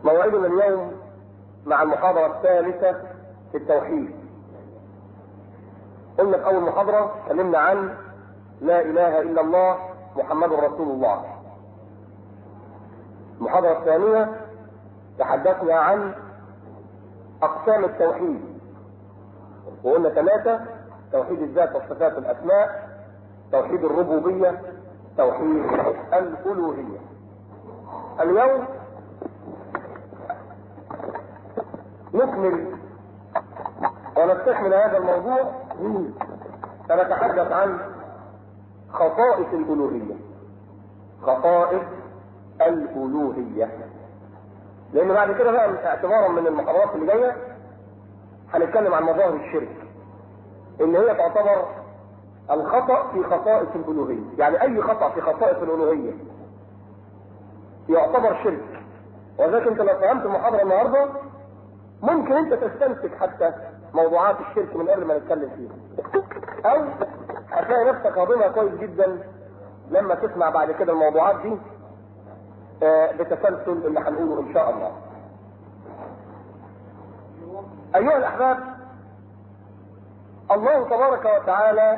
موعدنا اليوم مع المحاضرة الثالثة في التوحيد قلنا في أول محاضرة اتكلمنا عن لا إله إلا الله محمد رسول الله المحاضرة الثانية تحدثنا عن أقسام التوحيد وقلنا ثلاثة توحيد الذات والصفات والأسماء توحيد الربوبية توحيد الألوهية اليوم نكمل ونستكمل هذا الموضوع سنتحدث عن خصائص الألوهية خصائص الألوهية لأن بعد كده بقى اعتبارا من المحاضرات اللي جاية هنتكلم عن مظاهر الشرك إن هي تعتبر الخطأ في خصائص الألوهية يعني أي خطأ في خصائص الألوهية يعتبر شرك وذلك أنت لو فهمت المحاضرة النهاردة ممكن أنت تستمسك حتى موضوعات الشرك من قبل ما نتكلم فيها أو هتلاقي نفسك هاضمها كويس جدا لما تسمع بعد كده الموضوعات دي بتسلسل اللي هنقوله ان شاء الله. ايها الاحباب الله تبارك وتعالى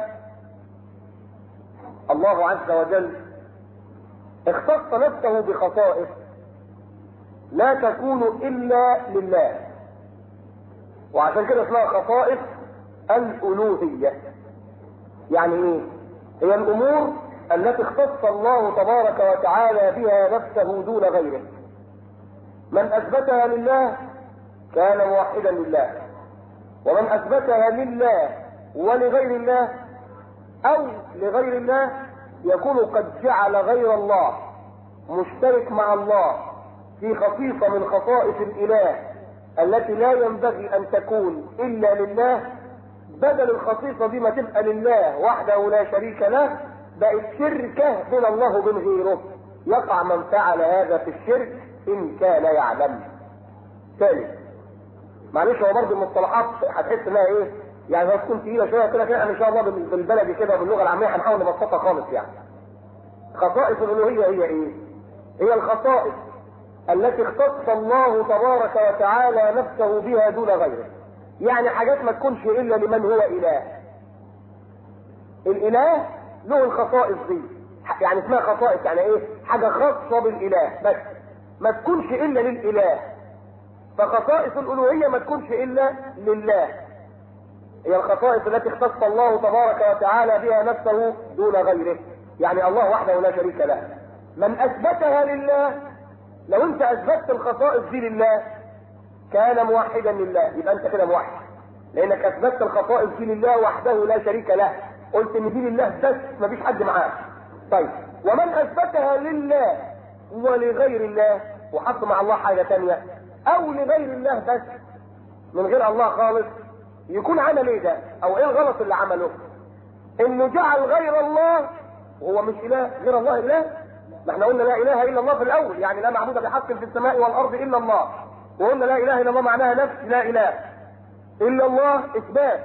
الله عز وجل اختص نفسه بخصائص لا تكون الا لله وعشان كده اسمها خصائص الالوهيه يعني ايه هي الامور التي اختص الله تبارك وتعالى بها نفسه دون غيره من اثبتها لله كان موحدا لله ومن اثبتها لله ولغير الله او لغير الله يكون قد جعل غير الله مشترك مع الله في خصيصة من خصائص الاله التي لا ينبغي ان تكون الا لله بدل الخصيصة دي ما تبقى لله وحده لا شريك له بقت شركة من الله وبين غيره يقع من فعل هذا في الشرك ان كان يعلم ثالث معلش هو برضه المصطلحات هتحس انها ايه يعني هتكون تقيله شويه كده كده ان شاء الله بالبلدي كده باللغه العاميه هنحاول نبسطها خالص يعني خصائص الالوهيه هي ايه هي الخصائص التي اختص الله تبارك وتعالى نفسه بها دون غيره يعني حاجات ما تكونش الا لمن هو اله الاله له الخصائص دي يعني اسمها خصائص يعني ايه حاجة خاصة بالاله بس ما تكونش الا للاله فخصائص الالوهية ما تكونش الا لله هي الخصائص التي اختص الله تبارك وتعالى بها نفسه دون غيره يعني الله وحده لا شريك له من اثبتها لله لو انت اثبتت الخصائص دي لله كان موحدا لله يبقى انت كده موحد لانك اثبتت الخصائص دي لله وحده لا شريك له قلت ان دي لله بس مفيش حد معاه طيب ومن اثبتها لله ولغير الله وحط مع الله حاجه تانية او لغير الله بس من غير الله خالص يكون عمل ايه ده او ايه الغلط اللي عمله انه جعل غير الله وهو مش اله غير الله اله ما احنا قلنا لا اله الا الله في الاول يعني لا معبود بحق في السماء والارض الا الله وقلنا لا اله الا الله معناها نفس لا اله الا الله اثبات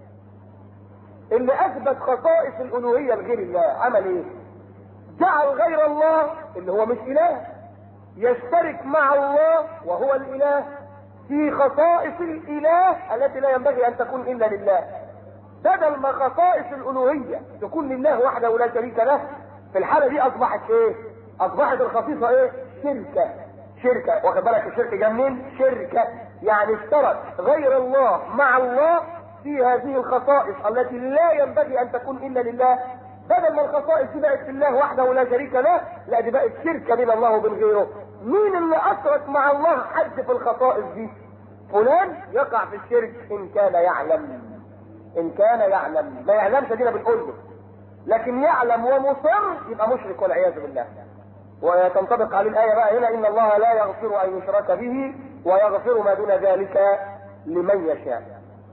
اللي اثبت خصائص الالوهية لغير الله عمل ايه جعل غير الله اللي هو مش اله يشترك مع الله وهو الاله في خصائص الاله التي لا ينبغي ان تكون الا لله بدل ما خصائص الالوهية تكون لله وحده ولا شريك له في الحالة دي اصبحت ايه اصبحت الخصيصة ايه شركة شركة واخد بالك الشركة جايه منين شركة يعني اشترك غير الله مع الله في هذه الخصائص التي لا ينبغي ان تكون الا لله بدل ما الخصائص دي بقت لله وحده ولا شريك له لا دي بقت شركه بين الله وبين غيره مين اللي اشرك مع الله حد في الخصائص دي فلان يقع في الشرك ان كان يعلم ان كان يعلم ما يعلمش دينا بنقول له لكن يعلم ومصر يبقى مشرك والعياذ بالله وتنطبق عليه الايه بقى هنا ان الله لا يغفر ان يشرك به ويغفر ما دون ذلك لمن يشاء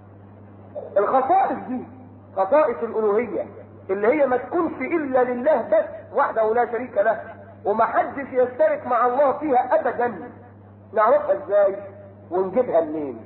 الخصائص دي خصائص الالوهيه اللي هي ما تكونش الا لله بس وحده لا شريك له ومحدش يشترك مع الله فيها ابدا نعرفها ازاي ونجيبها منين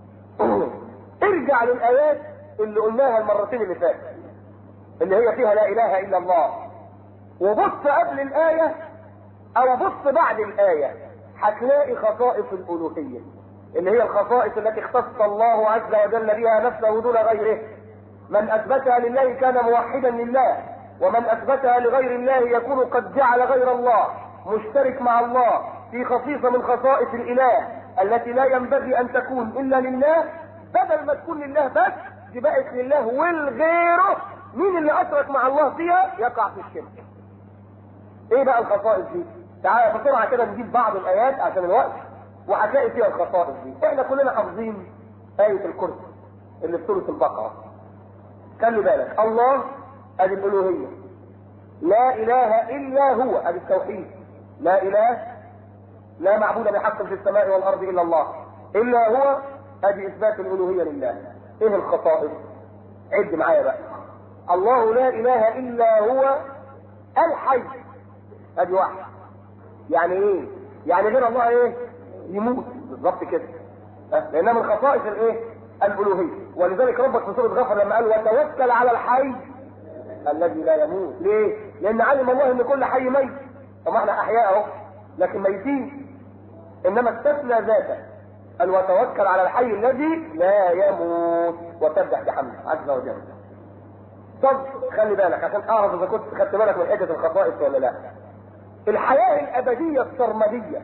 ارجع للايات اللي قلناها المرتين اللي فاتت اللي هي فيها لا اله الا الله وبص قبل الايه او بص بعد الايه هتلاقي خصائص الالوهيه اللي هي الخصائص التي اختص الله عز وجل بها نفسه دون غيره من اثبتها لله كان موحدا لله ومن اثبتها لغير الله يكون قد جعل غير الله مشترك مع الله في خصيصه من خصائص الاله التي لا ينبغي ان تكون الا لله بدل ما تكون لله بس دي بقت لله والغيره مين اللي اشرك مع الله فيها يقع في الشرك ايه بقى الخصائص دي تعالى بسرعه كده نجيب بعض الايات عشان الوقت وهتلاقي فيها الخصائص دي احنا كلنا حافظين آية الكرسي اللي في سورة البقرة خلي بالك الله ادي الالوهية لا اله الا هو ادي التوحيد لا اله لا معبود بحق في السماء والارض الا الله الا هو ادي اثبات الالوهية لله ايه الخصائص عد معايا بقى الله لا اله الا هو الحي ادي واحد يعني ايه يعني غير الله ايه يموت بالظبط كده أه؟ لانها من خصائص الايه الالوهيه ولذلك ربك في سوره غفر لما قال وتوكل على الحي الذي لا يموت ليه لان علم الله ان كل حي ميت طب احنا احياء اهو لكن ميتين انما استثنى ذاته قال وتوكل على الحي الذي لا يموت وسبح بحمده عز وجل طب خلي بالك عشان اعرف اذا كنت خدت بالك من حته الخصائص ولا لا الحياه الابديه السرمديه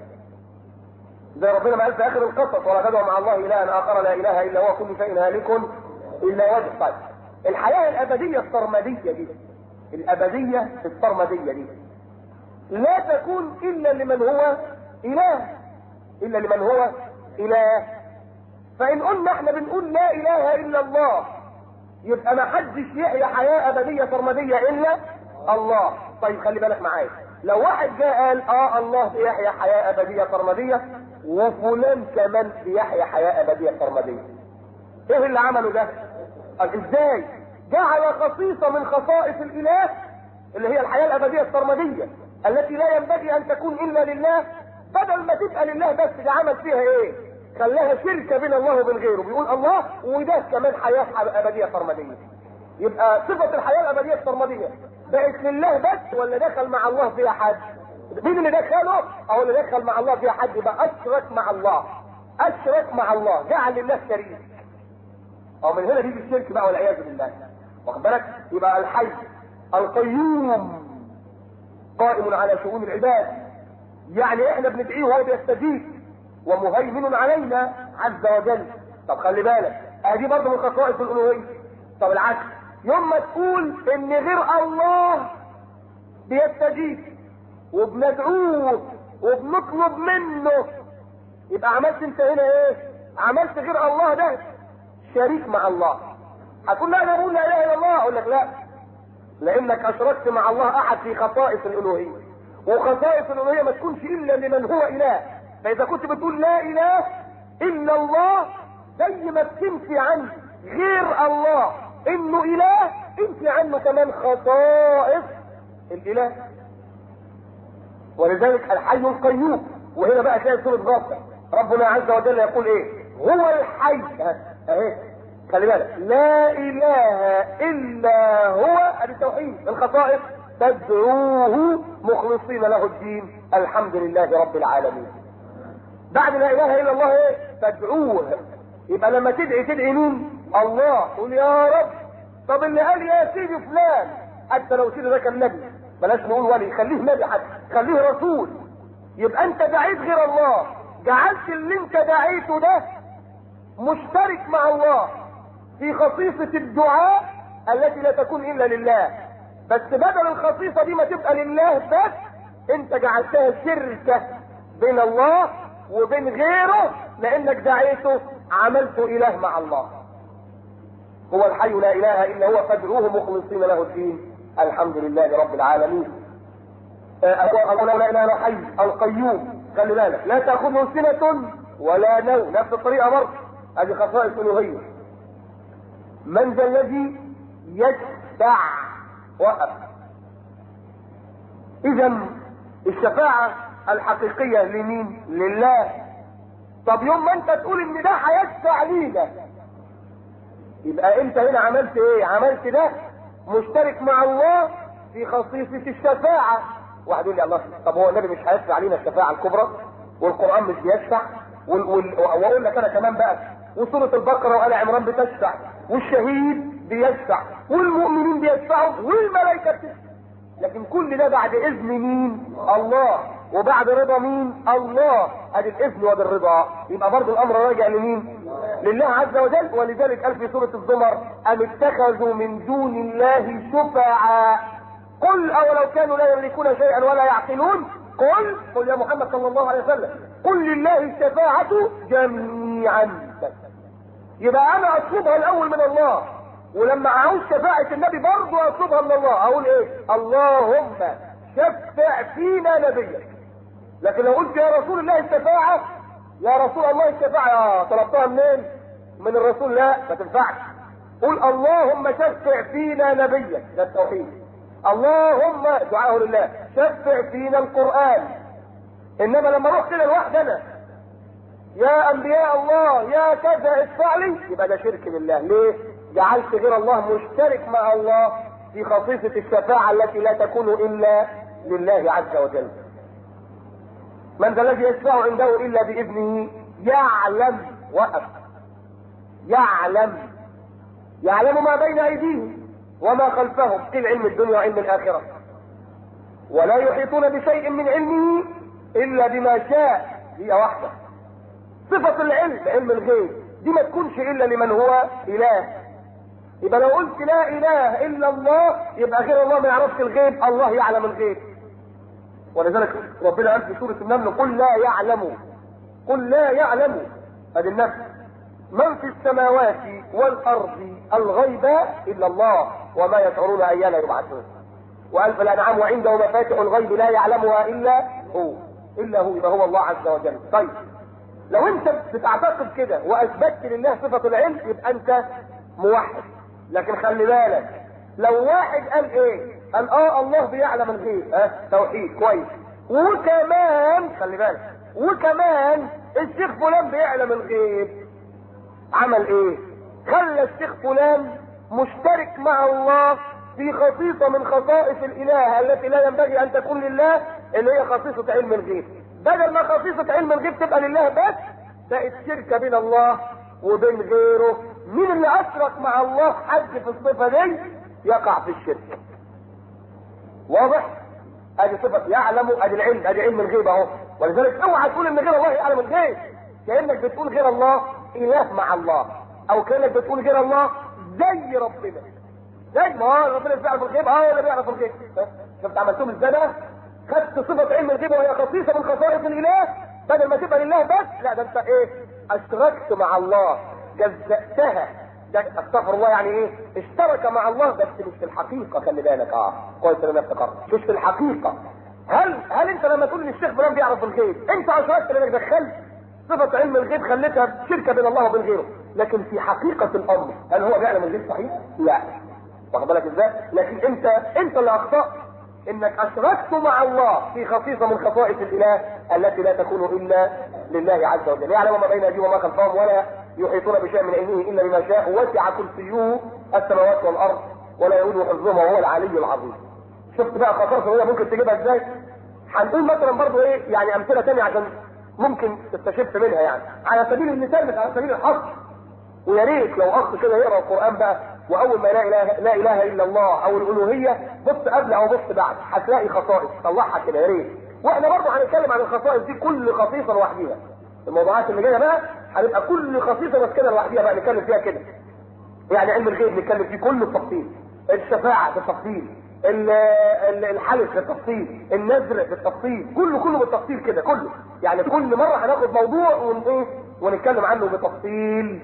زي ربنا ما قال في اخر القصص ولا تدعوا مع الله الها اخر لا اله الا هو كل شيء هالك الا وجه طيب الحياه الابديه السرمديه دي الابديه السرمديه دي لا تكون الا لمن هو اله الا لمن هو اله فان قلنا احنا بنقول لا اله الا الله يبقى ما حدش يحيا حياه ابديه سرمديه الا الله طيب خلي بالك معايا لو واحد جاء قال اه الله بيحيا حياه ابديه سرمديه وفلان كمان بيحيا حياه ابديه سرمديه ايه اللي عمله ده قال ازاي جعل خصيصه من خصائص الاله اللي هي الحياه الابديه السرمديه التي لا ينبغي ان تكون الا لله بدل ما تبقى لله بس ده عمل فيها ايه خلاها شركه بين الله وبين غيره بيقول الله وده كمان حياه ابديه سرمديه يبقى صفه الحياه الابديه السرمديه بقت لله بس ولا دخل مع الله فيها حد مين اللي دخله او اللي دخل مع الله فيها حد يبقى اشرك مع الله اشرك مع الله جعل لله شريك او من هنا بيجي الشرك بقى والعياذ بالله واخد بالك يبقى الحي القيوم قائم على شؤون العباد يعني احنا بندعيه وهو بيستجيب ومهيمن علينا عز وجل طب خلي بالك ادي برضه من خصائص الالوهيه طب العكس يوم ما تقول ان غير الله بيستجيب وبندعوه وبنطلب منه يبقى عملت انت هنا ايه عملت غير الله ده شريك مع الله هتقول لا انا بقول لا اله الا الله اقول لك لا لانك اشركت مع الله احد في خصائص الالوهيه وخصائص الالوهيه ما تكونش الا لمن هو اله فاذا كنت بتقول لا اله الا الله زي ما بتنفي عن غير الله انه اله انفي عنه كمان خصائص الاله ولذلك الحي القيوم وهنا بقى تلاقي سوره غافر ربنا عز وجل يقول ايه هو الحي اهي خلي بالك لا اله الا هو ادي التوحيد الخصائص تدعوه مخلصين له الدين الحمد لله رب العالمين بعد لا اله الا الله ايه تدعوه يبقى لما تدعي تدعي مين الله قول يا رب طب اللي قال يا سيدي فلان حتى لو سيدي ده كان نبي بلاش نقول ولي خليه نبي حتى خليه رسول يبقى انت دعيت غير الله جعلت اللي انت دعيته ده مشترك مع الله في خصيصة الدعاء التي لا تكون الا لله بس بدل الخصيصة دي ما تبقى لله بس انت جعلتها شركة بين الله وبين غيره لانك دعيته عملته اله مع الله هو الحي لا اله الا هو فادعوه مخلصين له الدين الحمد لله رب العالمين الله لا اله الا حي القيوم خلي بالك لا تاخذه سنه ولا نوم نفس الطريقه برضه هذه خصائص الوهيه من ذا الذي يشفع وقف اذا الشفاعه الحقيقيه لمين لله طب يوم ما انت تقول ان ده هيشفع لينا يبقى انت هنا عملت ايه عملت ده مشترك مع الله في خصيصة الشفاعة واحد يقول لي الله طب هو النبي مش هيشفع علينا الشفاعة الكبرى والقرآن مش بيشفع وال... وال... واقول لك انا كمان بقى وسورة البقرة وآل عمران بتشفع والشهيد بيشفع والمؤمنين بيشفعوا والملائكة بتشفع لكن كل ده بعد اذن مين الله وبعد رضا مين الله ادي الاذن وادي الرضا يبقى برضه الامر راجع لمين لله عز وجل ولذلك قال في سورة الزمر ام اتخذوا من دون الله شفعاء قل اولو كانوا لا يملكون شيئا ولا يعقلون قل قل يا محمد صلى الله عليه وسلم قل لله الشفاعة جميعا يبقى انا اطلبها الاول من الله ولما اعوز شفاعة النبي برضه اطلبها من الله اقول ايه اللهم شفع فينا نبيك لكن لو قلت يا رسول الله الشفاعة يا رسول الله الشفاعة اه طلبتها منين من الرسول لا ما تنفعش قول اللهم شفع فينا نبيك ده التوحيد اللهم دعاءه لله شفع فينا القرآن انما لما اروح كده لوحدي انا يا انبياء الله يا كذا ادفع لي يبقى ده شرك بالله ليه جعلت غير الله مشترك مع الله في خصيصة الشفاعة التي لا تكون الا لله عز وجل من ذا الذي يشفع عنده الا باذنه يعلم وقف يعلم يعلم ما بين ايديهم وما خلفهم قيل علم الدنيا وعلم الاخره ولا يحيطون بشيء من علمه الا بما شاء هي واحده صفه العلم علم الغيب دي ما تكونش الا لمن هو اله يبقى لو قلت لا اله الا الله يبقى غير الله ما يعرفش الغيب الله يعلم الغيب ولذلك ربنا قال في سوره النمل قل لا يعلم قل لا يعلم ادي النفس من في السماوات والارض الغيب الا الله وما يشعرون ايان يبعثون وقال في الانعام وعنده مفاتح الغيب لا يعلمها الا هو الا هو يبقى هو الله عز وجل طيب لو انت بتعتقد كده واثبتت لله صفه العلم يبقى انت موحد لكن خلي بالك لو واحد قال ايه قال اه الله بيعلم الغيب ها أه؟ توحيد كويس وكمان خلي بالك وكمان الشيخ فلان بيعلم الغيب عمل ايه خلى الشيخ فلان مشترك مع الله في خصيصة من خصائص الاله التي لا ينبغي ان تكون لله اللي هي خصيصة علم الغيب بدل ما خصيصة علم الغيب تبقى لله بس بقت شركة بين الله وبين غيره مين اللي اشرك مع الله حد في الصفة دي يقع في الشرك واضح ادي صفة يعلم ادي العلم ادي علم الغيب اهو ولذلك اوعى تقول ان غير الله يعلم الغيب كانك بتقول غير الله اله مع الله او كانك بتقول غير الله زي ربنا زي ما هو ربنا بيعرف الغيب اه ولا بيعرف الغيب شفت عملتهم ازاي بقى خدت صفة علم الغيب وهي خصيصة من خصائص الاله بدل ما تبقى لله بس لا ده انت ايه اشركت مع الله جزأتها ده استغفر الله يعني ايه اشترك مع الله بس مش في الحقيقة خلي بالك اه كويس انا افتكرت مش في الحقيقة هل هل انت لما تقول ان الشيخ فلان بيعرف الغيب انت اشركت لانك دخلت صفة علم الغيب خليتها شركة بين الله وبين غيره لكن في حقيقة الامر هل هو بيعلم الغيب صحيح؟ لا واخد بالك ازاي؟ لكن انت انت اللي اخطأت انك اشركت مع الله في خصيصة من خصائص الاله التي لا تكون الا لله عز وجل يعلم ما بين ايديهم وما خلفهم ولا يحيطون بشيء من علمه الا بما شاء وسع كرسيه السماوات والارض ولا يؤوده حفظهما وهو العلي العظيم شفت بقى خصائص هي ممكن تجيبها ازاي هنقول مثلا برضه ايه يعني امثله ثانيه عشان ممكن تستشف منها يعني على سبيل المثال مش على سبيل الحصر ويا ريت لو اخ كده يقرا القران بقى واول ما لا اله لا اله الا الله او الالوهيه بص قبل او بص بعد هتلاقي خصائص طلعها كده يا ريت واحنا برضه هنتكلم عن الخصائص دي كل خصيصه لوحديها الموضوعات اللي جايه بقى هنبقى كل خصيصه بس كده لوحديها بقى نتكلم فيها كده يعني علم الغيب نتكلم فيه كل التفصيل الشفاعه بالتفصيل الحلف بالتفصيل النذر بالتفصيل كله كله بالتفصيل كده كله يعني كل مره هناخد موضوع ون ونتكلم عنه بتفصيل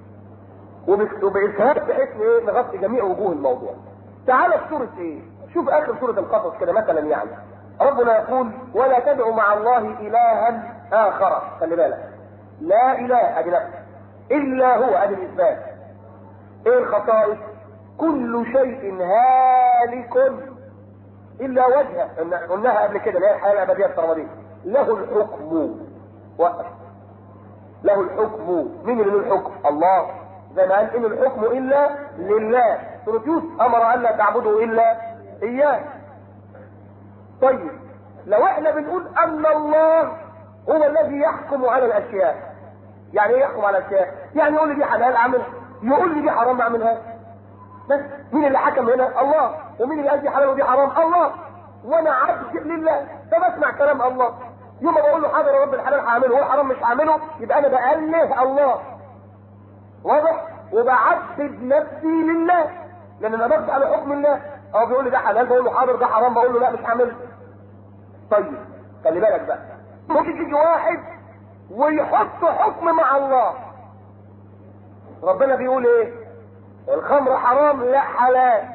وبإسهاب بحيث ايه نغطي جميع وجوه الموضوع تعال في سورة ايه شوف اخر سورة القصص كده مثلا يعني ربنا يقول ولا تدعوا مع الله الها اخر خلي بالك لا اله ادي نفسه الا هو ادي الاثبات ايه الخصائص كل شيء هالك الا وجهه قلناها قبل كده اللي هي الحياه الابديه السرمديه له الحكم وقف له الحكم مين اللي له الحكم الله زي ما قال ان الحكم الا لله سورة يوسف امر ان لا تعبدوا الا اياه طيب لو احنا بنقول ان الله هو الذي يحكم على الاشياء يعني ايه يحكم على الاشياء يعني يقول لي دي حلال اعملها يقول لي دي حرام اعملها بس مين اللي حكم هنا الله ومين اللي قال دي حلال ودي حرام الله وانا عبد لله فبسمع كلام الله يوم ما بقول له حاضر يا رب الحلال هعمله والحرام مش هعمله يبقى انا بأله الله واضح وبعبد نفسي لله لان انا بخضع على حكم الله هو بيقول لي ده حلال بقول له حاضر ده حرام بقول له لا مش هعمله طيب خلي بالك بقى ممكن تيجي واحد ويحط حكم مع الله ربنا بيقول ايه الخمر حرام لا حلال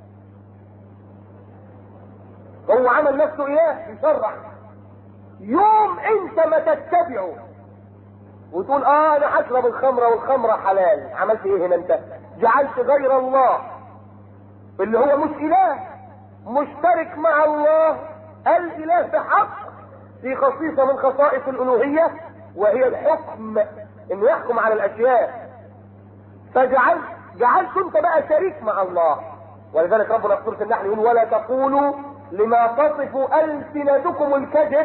هو عمل نفسه ايه يشرع يوم انت ما تتبعه وتقول اه انا هشرب الخمره والخمره حلال عملت ايه هنا انت جعلت غير الله اللي هو مش اله مشترك مع الله الاله بحق في خصيصة من خصائص الالوهية وهي الحكم انه يحكم على الاشياء فجعلت جعلت انت بقى شريك مع الله ولذلك ربنا في سورة النحل يقول ولا تقولوا لما تصف السنتكم الكذب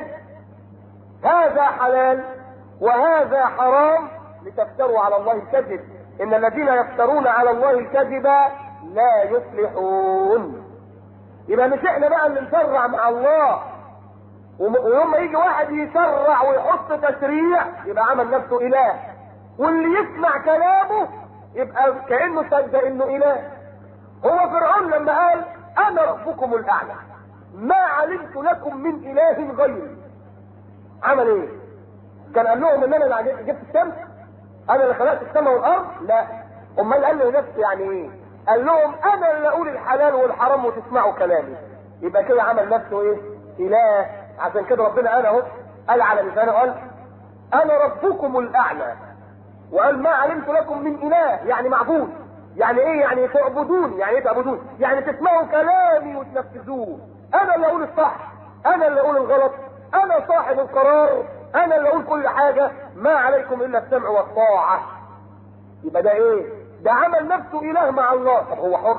هذا حلال وهذا حرام لتفتروا على الله الكذب ان الذين يفترون على الله الكذب لا يفلحون يبقى مش احنا بقى اللي نشرع مع الله ويوم ما يجي واحد يشرع ويحط تشريع يبقى عمل نفسه اله واللي يسمع كلامه يبقى كانه صدق انه اله هو فرعون لما قال انا ربكم الاعلى ما علمت لكم من اله غيري عمل ايه كان قال لهم ان انا اللي جبت الشمس انا اللي خلقت السماء والارض لا امال قال لنفسه يعني ايه قال لهم انا اللي اقول الحلال والحرام وتسمعوا كلامي يبقى كده عمل نفسه ايه اله عشان كده ربنا قال اهو قال على لسانه قال انا ربكم الاعلى وقال ما علمت لكم من اله يعني معبود يعني ايه يعني تعبدون يعني ايه تعبدون يعني تسمعوا كلامي وتنفذوه انا اللي اقول الصح انا اللي اقول الغلط انا صاحب القرار انا اللي اقول كل حاجة ما عليكم الا السمع والطاعة يبقى ده ايه ده عمل نفسه اله مع الله طب هو حر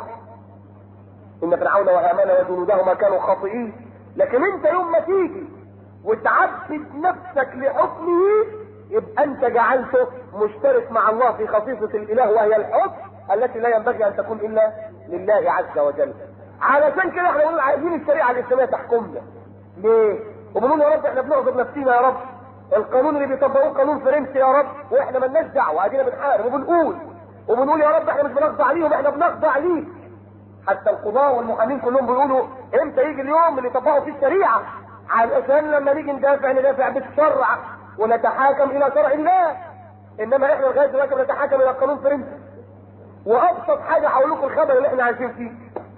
ان فرعون وهامان وجنودهما كانوا خاطئين لكن انت يوم ما تيجي وتعبد نفسك لحكمه يبقى انت جعلته مشترك مع الله في خصيصة الاله وهي الحكم التي لا ينبغي ان تكون الا لله عز وجل علشان كده احنا بنقول عايزين الشريعة الاسلامية تحكمنا ليه وبنقول يا رب احنا بنعذر نفسنا يا رب القانون اللي بيطبقوه قانون فرنسي يا رب واحنا مالناش دعوه ادينا بنحارب وبنقول وبنقول يا رب احنا مش بنخضع ليهم احنا بنخضع ليك حتى القضاة والمحامين كلهم بيقولوا امتى يجي اليوم اللي يطبقوا فيه الشريعة علشان لما نيجي ندافع ندافع بالشرع ونتحاكم الى شرع الله انما احنا لغايه دلوقتي بنتحاكم الى قانون فرنسي وابسط حاجه هقول لكم الخبر اللي احنا عايشين فيه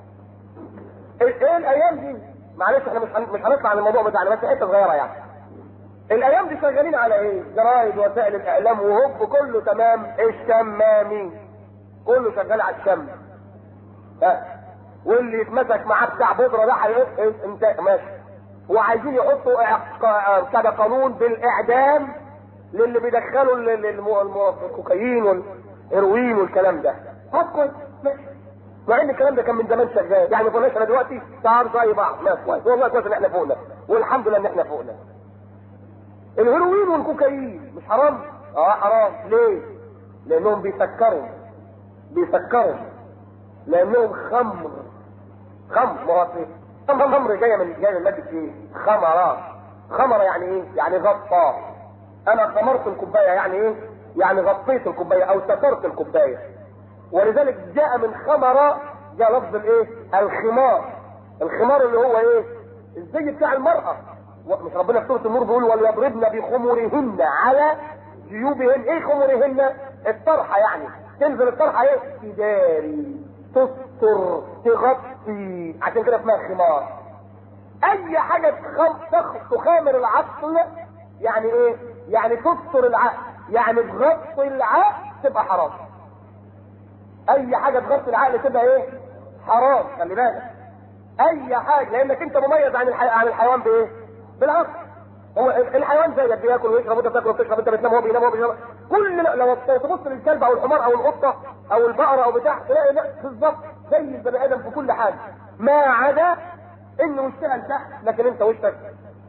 ايه الايام دي معلش احنا مش مش هنطلع عن الموضوع بتاعنا بس حته صغيره يعني الايام دي شغالين على ايه جرايد وسائل الاعلام وهوب كله تمام الشمامي كله شغال على الشم ها واللي يتمسك معاه بتاع بودره ده هيقف انت ماشي وعايزين يحطوا كده قانون بالاعدام للي بيدخلوا الكوكايين والهيروين والكلام ده طب كويس ماشي مع ان الكلام ده كان من زمان شغال يعني ما كناش احنا دلوقتي صار زي بعض ما كويس والله كويس ان احنا فوقنا والحمد لله ان احنا فوقنا الهيروين والكوكايين مش حرام اه حرام ليه لانهم بيسكروا بيسكروا لانهم خمر خمر ما هو خمر جايه من جايه من ماده ايه خمره خمره يعني ايه يعني غطى انا خمرت الكوبايه يعني ايه يعني غطيت الكوبايه او سترت الكوبايه ولذلك جاء من خمره جاء لفظ الايه الخمار الخمار اللي هو ايه الزي بتاع المرأة مش ربنا في سورة النور بيقول وليضربن بخمرهن على جيوبهن ايه خمرهن الطرحة يعني تنزل الطرحة ايه تداري تستر تغطي عشان كده اسمها خمار اي حاجة تخامر العقل يعني ايه يعني تستر العقل يعني تغطي العقل تبقى حرام اي حاجة تغطي العقل تبقى ايه حرام خلي بالك اي حاجة لانك انت مميز عن الحي... عن الحيوان بايه بالعقل هو الحيوان زيك بياكل ويشرب وانت بتاكل وتشرب انت بتنام وهو بينام وهو بينام كل لو تبص للكلب او الحمار او القطه او البقره او بتاع تلاقي بالظبط زي البني ادم في كل حاجه ما عدا انه وشها لتحت لكن انت وشك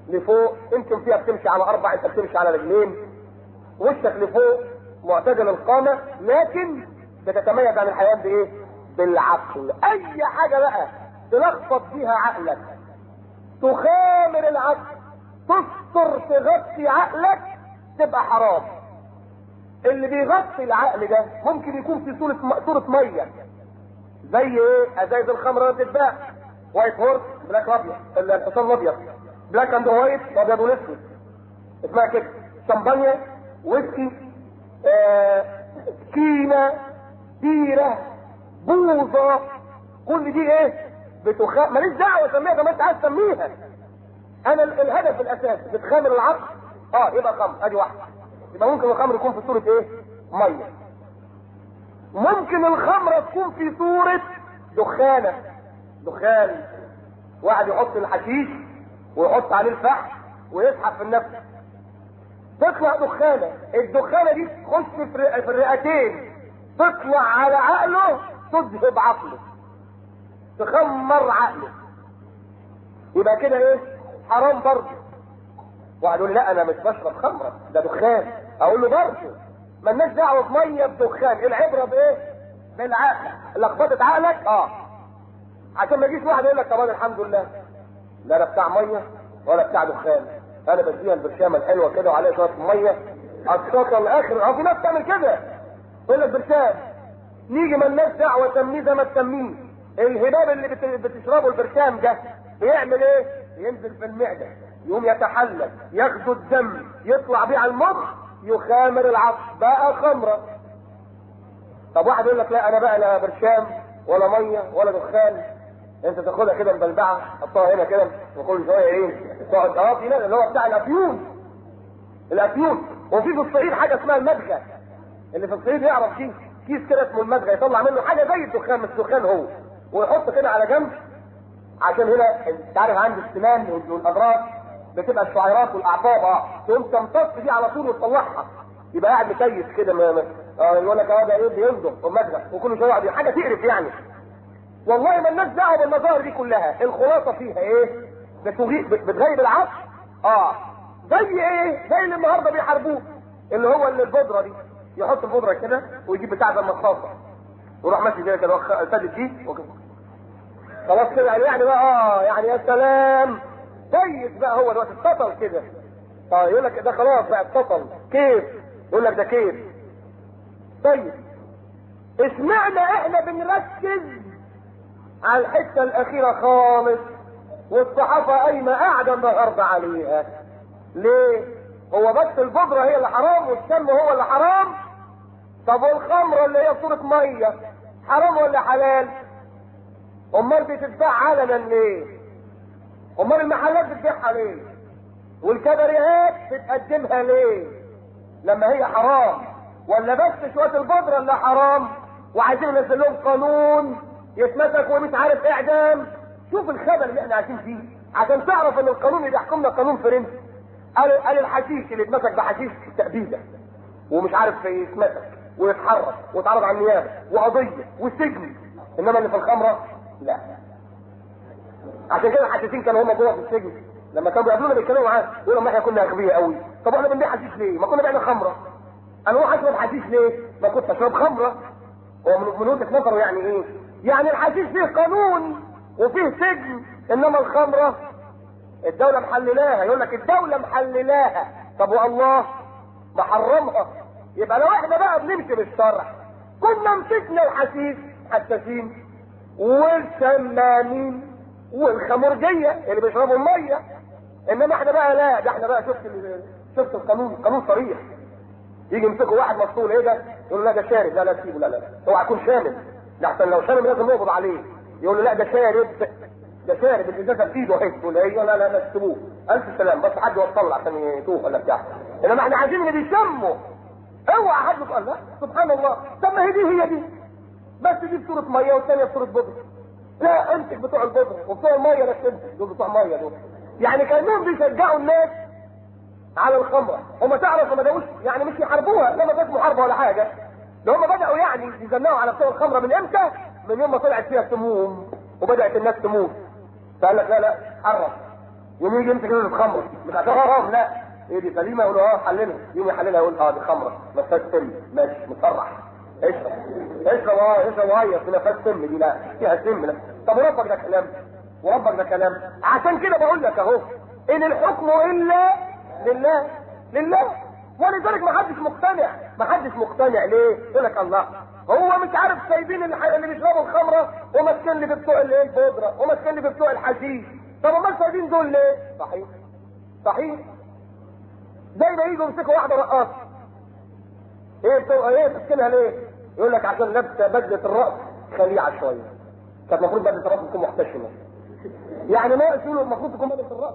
لفوق يمكن فيها بتمشي على اربع انت بتمشي على رجلين وشك لفوق معتدل القامه لكن بتتميز عن الحيوان بايه؟ بالعقل اي حاجه بقى تلخبط فيها عقلك تخامر العقل تستر تغطي عقلك تبقى حرام اللي بيغطي العقل ده ممكن يكون في صورة م... صورة مية زي ايه ازايز الخمرة اللي بتتباع وايت هورس بلاك ابيض الحصان الابيض بلاك اند وايت ابيض واسود اسمها كده شمبانيا ويسكي آه كينا بيرة بوظة كل دي ايه بتخ... ماليش دعوة سميها زي ما انت عايز تسميها انا ال- الهدف الاساسي بتخامر العقل اه يبقى خمر ادي واحده يبقى ممكن الخمر يكون في صورة ايه مية ممكن الخمرة تكون في صورة دخانة دخان واحد يحط الحشيش ويحط عليه الفحم ويسحب في النفس تطلع دخانة الدخانة دي تخش في الرئ- في الرئتين تطلع على عقله تذهب عقله تخمر عقله يبقى كده ايه حرام برضه واحد يقول لي لا انا مش بشرب خمره ده دخان اقول له برضه مالناش دعوه بميه بدخان العبره بايه بالعقل لخبطت عقلك اه عشان ما يجيش واحد يقول لك طب انا الحمد لله لا انا بتاع ميه ولا بتاع دخان انا بديها البرشامه الحلوه كده وعليها شويه ميه الصوت الاخر اه في ناس تعمل كده يقول لك برشام نيجي مالناش دعوه سميه زي ما تسميه الهباب اللي بت- بتشربه البرشام ده بيعمل ايه؟ ينزل في المعده يقوم يتحلل ياخدوا الدم يطلع بيه على المخ يخامر العقل بقى خمره طب واحد يقول لك لا انا بقى لا برشام ولا ميه ولا دخان انت تاخدها كده مبلبعه حطها هنا كده وكل شويه ايه تقعد اه في ناس اللي هو بتاع الافيون الافيون وفي في الصعيد حاجه اسمها المدغى اللي في الصعيد يعرف كيس كيس كده اسمه المدغى يطلع منه حاجه زي الدخان مش دخان هو ويحط كده على جنب عشان هنا انت عارف عند السنان والابراج بتبقى الشعيرات والاعصاب اه تقوم تمتص دي على طول وتطلعها يبقى قاعد مكيف كده ما ما- اه يقول لك اه ده ايه بينضف ومدغى وكل شويه يقعد حاجه تقرف يعني والله ما الناس دعوه بالمظاهر دي كلها الخلاصه فيها ايه بتغي... بت- بتغيب العقل اه زي ايه زي اللي النهارده بيحاربوه اللي هو اللي البودره دي يحط البودره كده ويجيب بتاع زي المصاصه ويروح ماشي كده كده وخ- سادد دي وكده خلاص كده يعني بقى اه يعني يا سلام كويس بقى هو دلوقتي اتسطل كده اه يقول لك ده خلاص بقى اتسطل كيف يقول لك ده كيف طيب اشمعنى احنا بنركز على الحته الاخيره خالص والصحافه قايمه قاعده النهارده عليها ليه هو بس البودره هي اللي حرام والشم هو اللي حرام طب والخمره اللي هي صوره ميه حرام ولا حلال امال بتتباع علنا ليه امال المحلات بتبيعها ليه والكباريهات بتقدمها ليه لما هي حرام ولا بس شويه البودره اللي حرام وعايزين ننزل لهم قانون يتمسك ومش عارف اعدام شوف الخبر اللي احنا عايشين فيه عشان تعرف ان القانون اللي بيحكمنا قانون فرنسي قال قال الحشيش اللي اتمسك بحشيش تأبيده ومش عارف يتمسك ويتحرك ويتعرض على النيابه وقضيه وسجن انما اللي في الخمره لا عشان كده الحشاشين كانوا هم جوه في السجن لما كانوا بيقابلونا بيتكلموا معانا يقولوا ما احنا كنا اغبياء قوي طب احنا بنبيع حشيش ليه؟ ما كنا بيعنا خمره انا اروح اشرب حشيش ليه؟ ما كنت اشرب خمره هو من من وجهه نظره يعني ايه؟ يعني الحشيش فيه قانون وفيه سجن انما الخمره الدولة محللاها يقول لك الدولة محللاها طب والله محرمها يبقى لو احنا بقى بنمشي بالشرع كنا مسكنا الحشيش حساسين والسمانين والخمرجية اللي بيشربوا المية انما احنا بقى لا ده احنا بقى شفت ال- شفت القانون قانون صريح يجي يمسكوا واحد مسطول ايه ده يقول له لا ده شارب لا لا تسيبه لا لا اوعى يكون شامل ده احسن لو شامل لازم نقبض عليه يقول له لا ده شارب ده شارب الازازه في ايده اهي يقول له ايوه لا لا لا تسيبوه الف سلام بس حد يوصل له عشان يتوه ولا بتاع انما احنا عايزين اللي بيشموا اوعى حد يقول لا سبحان الله طب ما هي دي هي دي بس دي بصوره ميه والثانيه بصوره بودره لا امسك بتوع البودره وبتوع الميه لا تمسك دول بتوع ميه دول يعني كانهم بيشجعوا الناس على الخمره هم تعرف ما بداوش يعني مش يحاربوها لا ما كانت محاربه ولا حاجه ده هم بداوا يعني يزنقوا على بتوع الخمره من امتى؟ من يوم ما طلعت فيها سموم وبدات الناس تموت فقال لك لا لا حرم يوم يجي يمسك ازازه خمره بتاعت حرام لا ايه دي سليمه يقول اه حللها يوم يحللها يقول اه دي خمره ما فيهاش سم ماشي مصرح اشرب اشرب اه اشرب ميه في نفس سم دي لا فيها سم لا طب وربك ده كلام وربك ده كلام عشان كده بقول لك اهو ان الحكم الا لله لله ولذلك ما حدش مقتنع ما حدش مقتنع ليه يقول لك الله هو مش عارف سايبين اللي, اللي بيشربوا الخمره وماسكين اللي بتوع الايه البودره وماسكين اللي بتوع الحشيش طب امال سايبين دول ليه صحيح صحيح زي ما يجوا يمسكوا واحده رقاصه ايه بتوع ايه تسكنها ليه يقول لك عشان لابسه بدله الراس خليعه شويه كانت المفروض بدله الراس تكون محتشمه يعني ما يقولوا المفروض تكون بدله الراس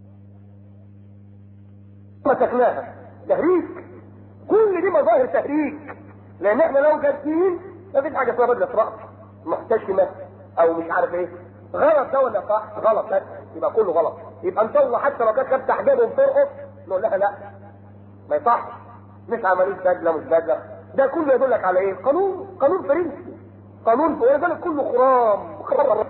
مسكناها تهريج كل دي مظاهر تهريج لان احنا لو جادين مفيش حاجه اسمها بدله راس محتشمه او مش عارف ايه غلط ده ولا صح غلط بس يبقى كله غلط يبقى ان شاء الله حتى لو كانت لابسه حجاب وبترقص نقول لها لا ما يصحش مش عمليه بدله مش بدله ده كله يدلك على ايه قانون قانون فرنسي قانون ولذلك كله خرام خرام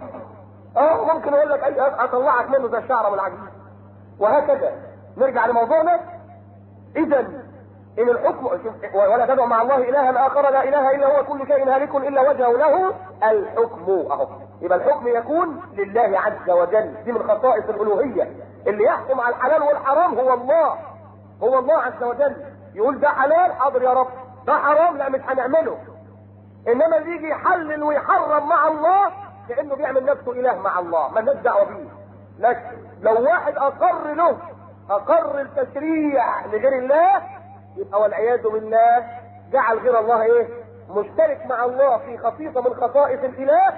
اه ممكن اقول لك اي اطلعك منه زي الشعره والعجيب وهكذا نرجع لموضوعنا اذا ان الحكم ولا تدعو مع الله الها اخر لا اله الا هو كل شيء هالك الا وجهه له الحكم اهو يبقى الحكم يكون لله عز وجل دي من خصائص الالوهيه اللي يحكم على الحلال والحرام هو الله هو الله عز وجل يقول ده حلال حاضر يا رب ده حرام لا مش هنعمله انما اللي يجي يحلل ويحرم مع الله كانه بيعمل نفسه اله مع الله ما لناش دعوه بيه لكن لو واحد اقر له اقر التشريع لغير الله يبقى والعياذ بالله جعل غير الله ايه مشترك مع الله في خصيصه من خصائص الاله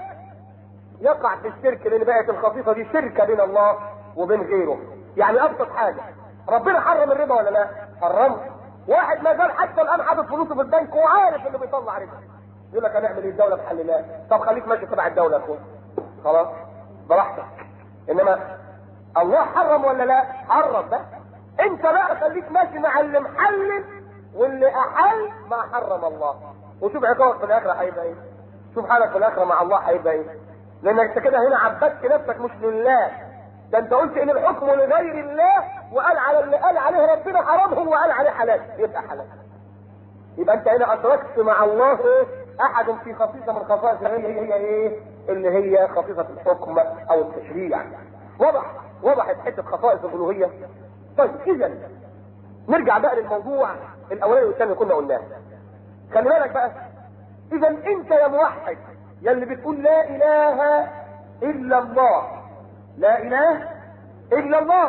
يقع في الشرك لان بقت الخصيصه دي شركه بين الله وبين غيره يعني ابسط حاجه ربنا حرم الربا ولا لا حرمه واحد ما زال حتى الان حاطط فلوسه في البنك وعارف انه بيطلع ربا يقول لك هنعمل ايه الدوله تحللها طب خليك ماشي تبع الدوله اخويا خلاص براحتك انما الله حرم ولا لا حرم بس انت بقى خليك ماشي مع اللي محلل واللي احل ما حرم الله وشوف عقابك في الاخره هيبقى ايه شوف حالك في الاخره مع الله هيبقى ايه لانك انت كده هنا عبدت نفسك مش لله ده انت قلت ان الحكم لغير الله وقال على اللي قال عليه ربنا حرام هو قال عليه حلال يبقى حلال يبقى انت هنا اشركت مع الله ايه احد في خصيصه من خصائص هي هي ايه اللي هي خصيصه الحكم او التشريع وضح وضحت حته خصائص الالوهيه طيب اذا نرجع بقى للموضوع الاولاني والثاني اللي كنا قلناه خلي بالك بقى اذا انت يا موحد يا اللي بتقول لا اله الا الله لا اله الا الله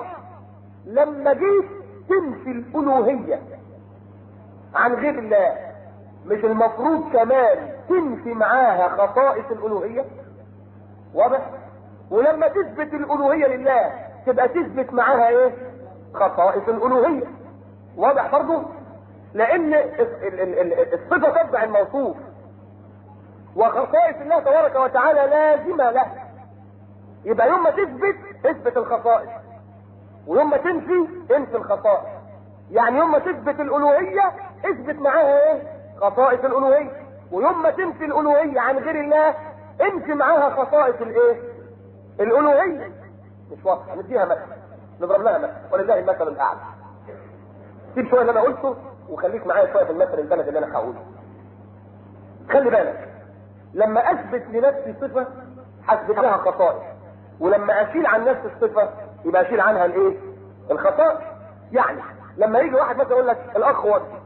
لما جيت تنفي الالوهيه عن غير الله مش المفروض كمان تنفي معاها خصائص الالوهيه واضح ولما تثبت الالوهيه لله تبقى تثبت معاها ايه خصائص الالوهيه واضح برضه لان الصفه تتبع الموصوف وخصائص الله تبارك وتعالى لازمه له يبقى يوم ما تثبت اثبت الخصائص ويوم ما تنفي انفي الخصائص يعني يوم ما تثبت الالوهيه اثبت معاها ايه خصائص الالوهيه ويوم ما تنفي الالوهيه عن غير الله انفي معاها خصائص الايه الالوهيه مش واضحه نديها مثل نضرب لها مثل ولله المثل الاعلى سيب شويه اللي انا قلته وخليك معايا شويه في المثل البلد اللي انا هقوله خلي بالك لما اثبت لنفسي صفه هثبت لها خصائص ولما اشيل عن نفسي الصفه يبقى اشيل عنها الايه الخصائص يعني لما يجي واحد مثلا يقول لك الاخ وجدي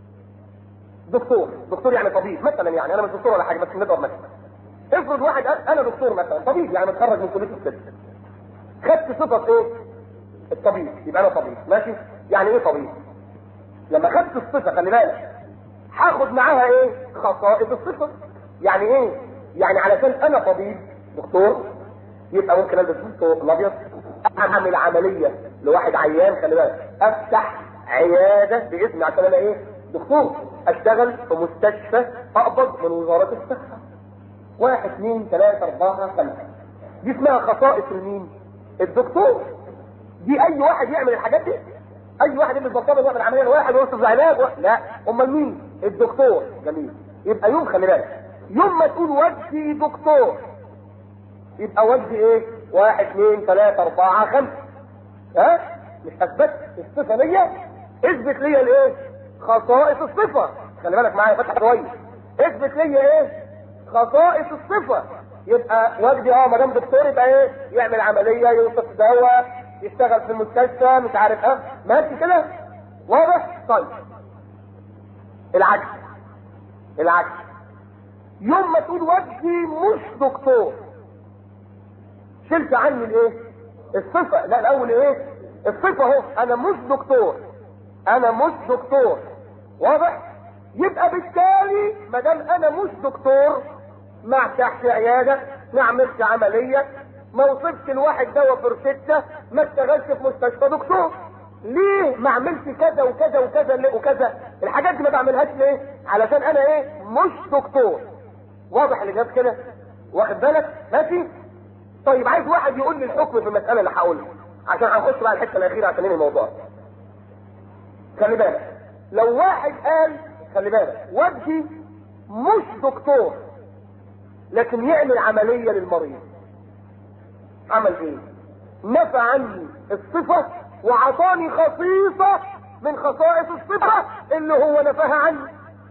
دكتور دكتور يعني طبيب مثلا يعني انا مش دكتور ولا حاجه بس نضرب مثلا افرض واحد انا دكتور مثلا طبيب يعني متخرج من كليه الطب خدت صفه ايه الطبيب يبقى انا طبيب ماشي يعني ايه طبيب لما خدت الصفه خلي بالك هاخد معاها ايه خصائص الصفه يعني ايه يعني علشان انا طبيب دكتور يبقى ممكن البس الثوب الابيض اعمل عمليه لواحد عيان خلي بالك افتح عياده باذن عشان انا ايه دكتور اشتغل في مستشفى اقبض من وزاره الصحه واحد اثنين ثلاثة أربعة خمسة دي اسمها خصائص المين؟ الدكتور دي أي واحد يعمل الحاجات دي أي واحد يلبس بطاطا يعمل عملية واحد ويوصف علاج واحد. لا أمال مين؟ الدكتور جميل يبقى يوم خلي بالك يوم ما تقول وجهي دكتور يبقى وجهي ايه؟ واحد اثنين ثلاثة أربعة خمسة ها مش اثبت الصفه ليا اثبت ليا الايه خصائص الصفه خلي بالك معايا فتح كويس اثبت ليا ايه خصائص الصفه يبقى وجدي اه ما دام دكتور يبقى ايه يعمل عمليه يوصف دواء يشتغل في المستشفى مش عارف اه ماشي كده واضح طيب العكس العكس يوم ما تقول وجهي مش دكتور شلت عني الايه الصفة لا الاول ايه الصفة اهو انا مش دكتور انا مش دكتور واضح يبقى بالتالي ما دام انا مش دكتور ما افتحش عيادة ما اعملش عملية ما وصفش الواحد دواء فرشتة ما اشتغلش في مستشفى دكتور ليه ما عملش كذا وكذا وكذا وكذا الحاجات دي ما بعملهاش ليه علشان انا ايه مش دكتور واضح اللي جاب كده واخد بالك ماشي طيب عايز واحد يقول لي الحكم في المساله اللي هقولها عشان هنخش بقى الحته الاخيره عشان ننهي الموضوع خلي بالك لو واحد قال خلي بالك وجهي مش دكتور لكن يعمل عمليه للمريض عمل ايه نفى عني الصفه وعطاني خصيصه من خصائص الصفه اللي هو نفاها عني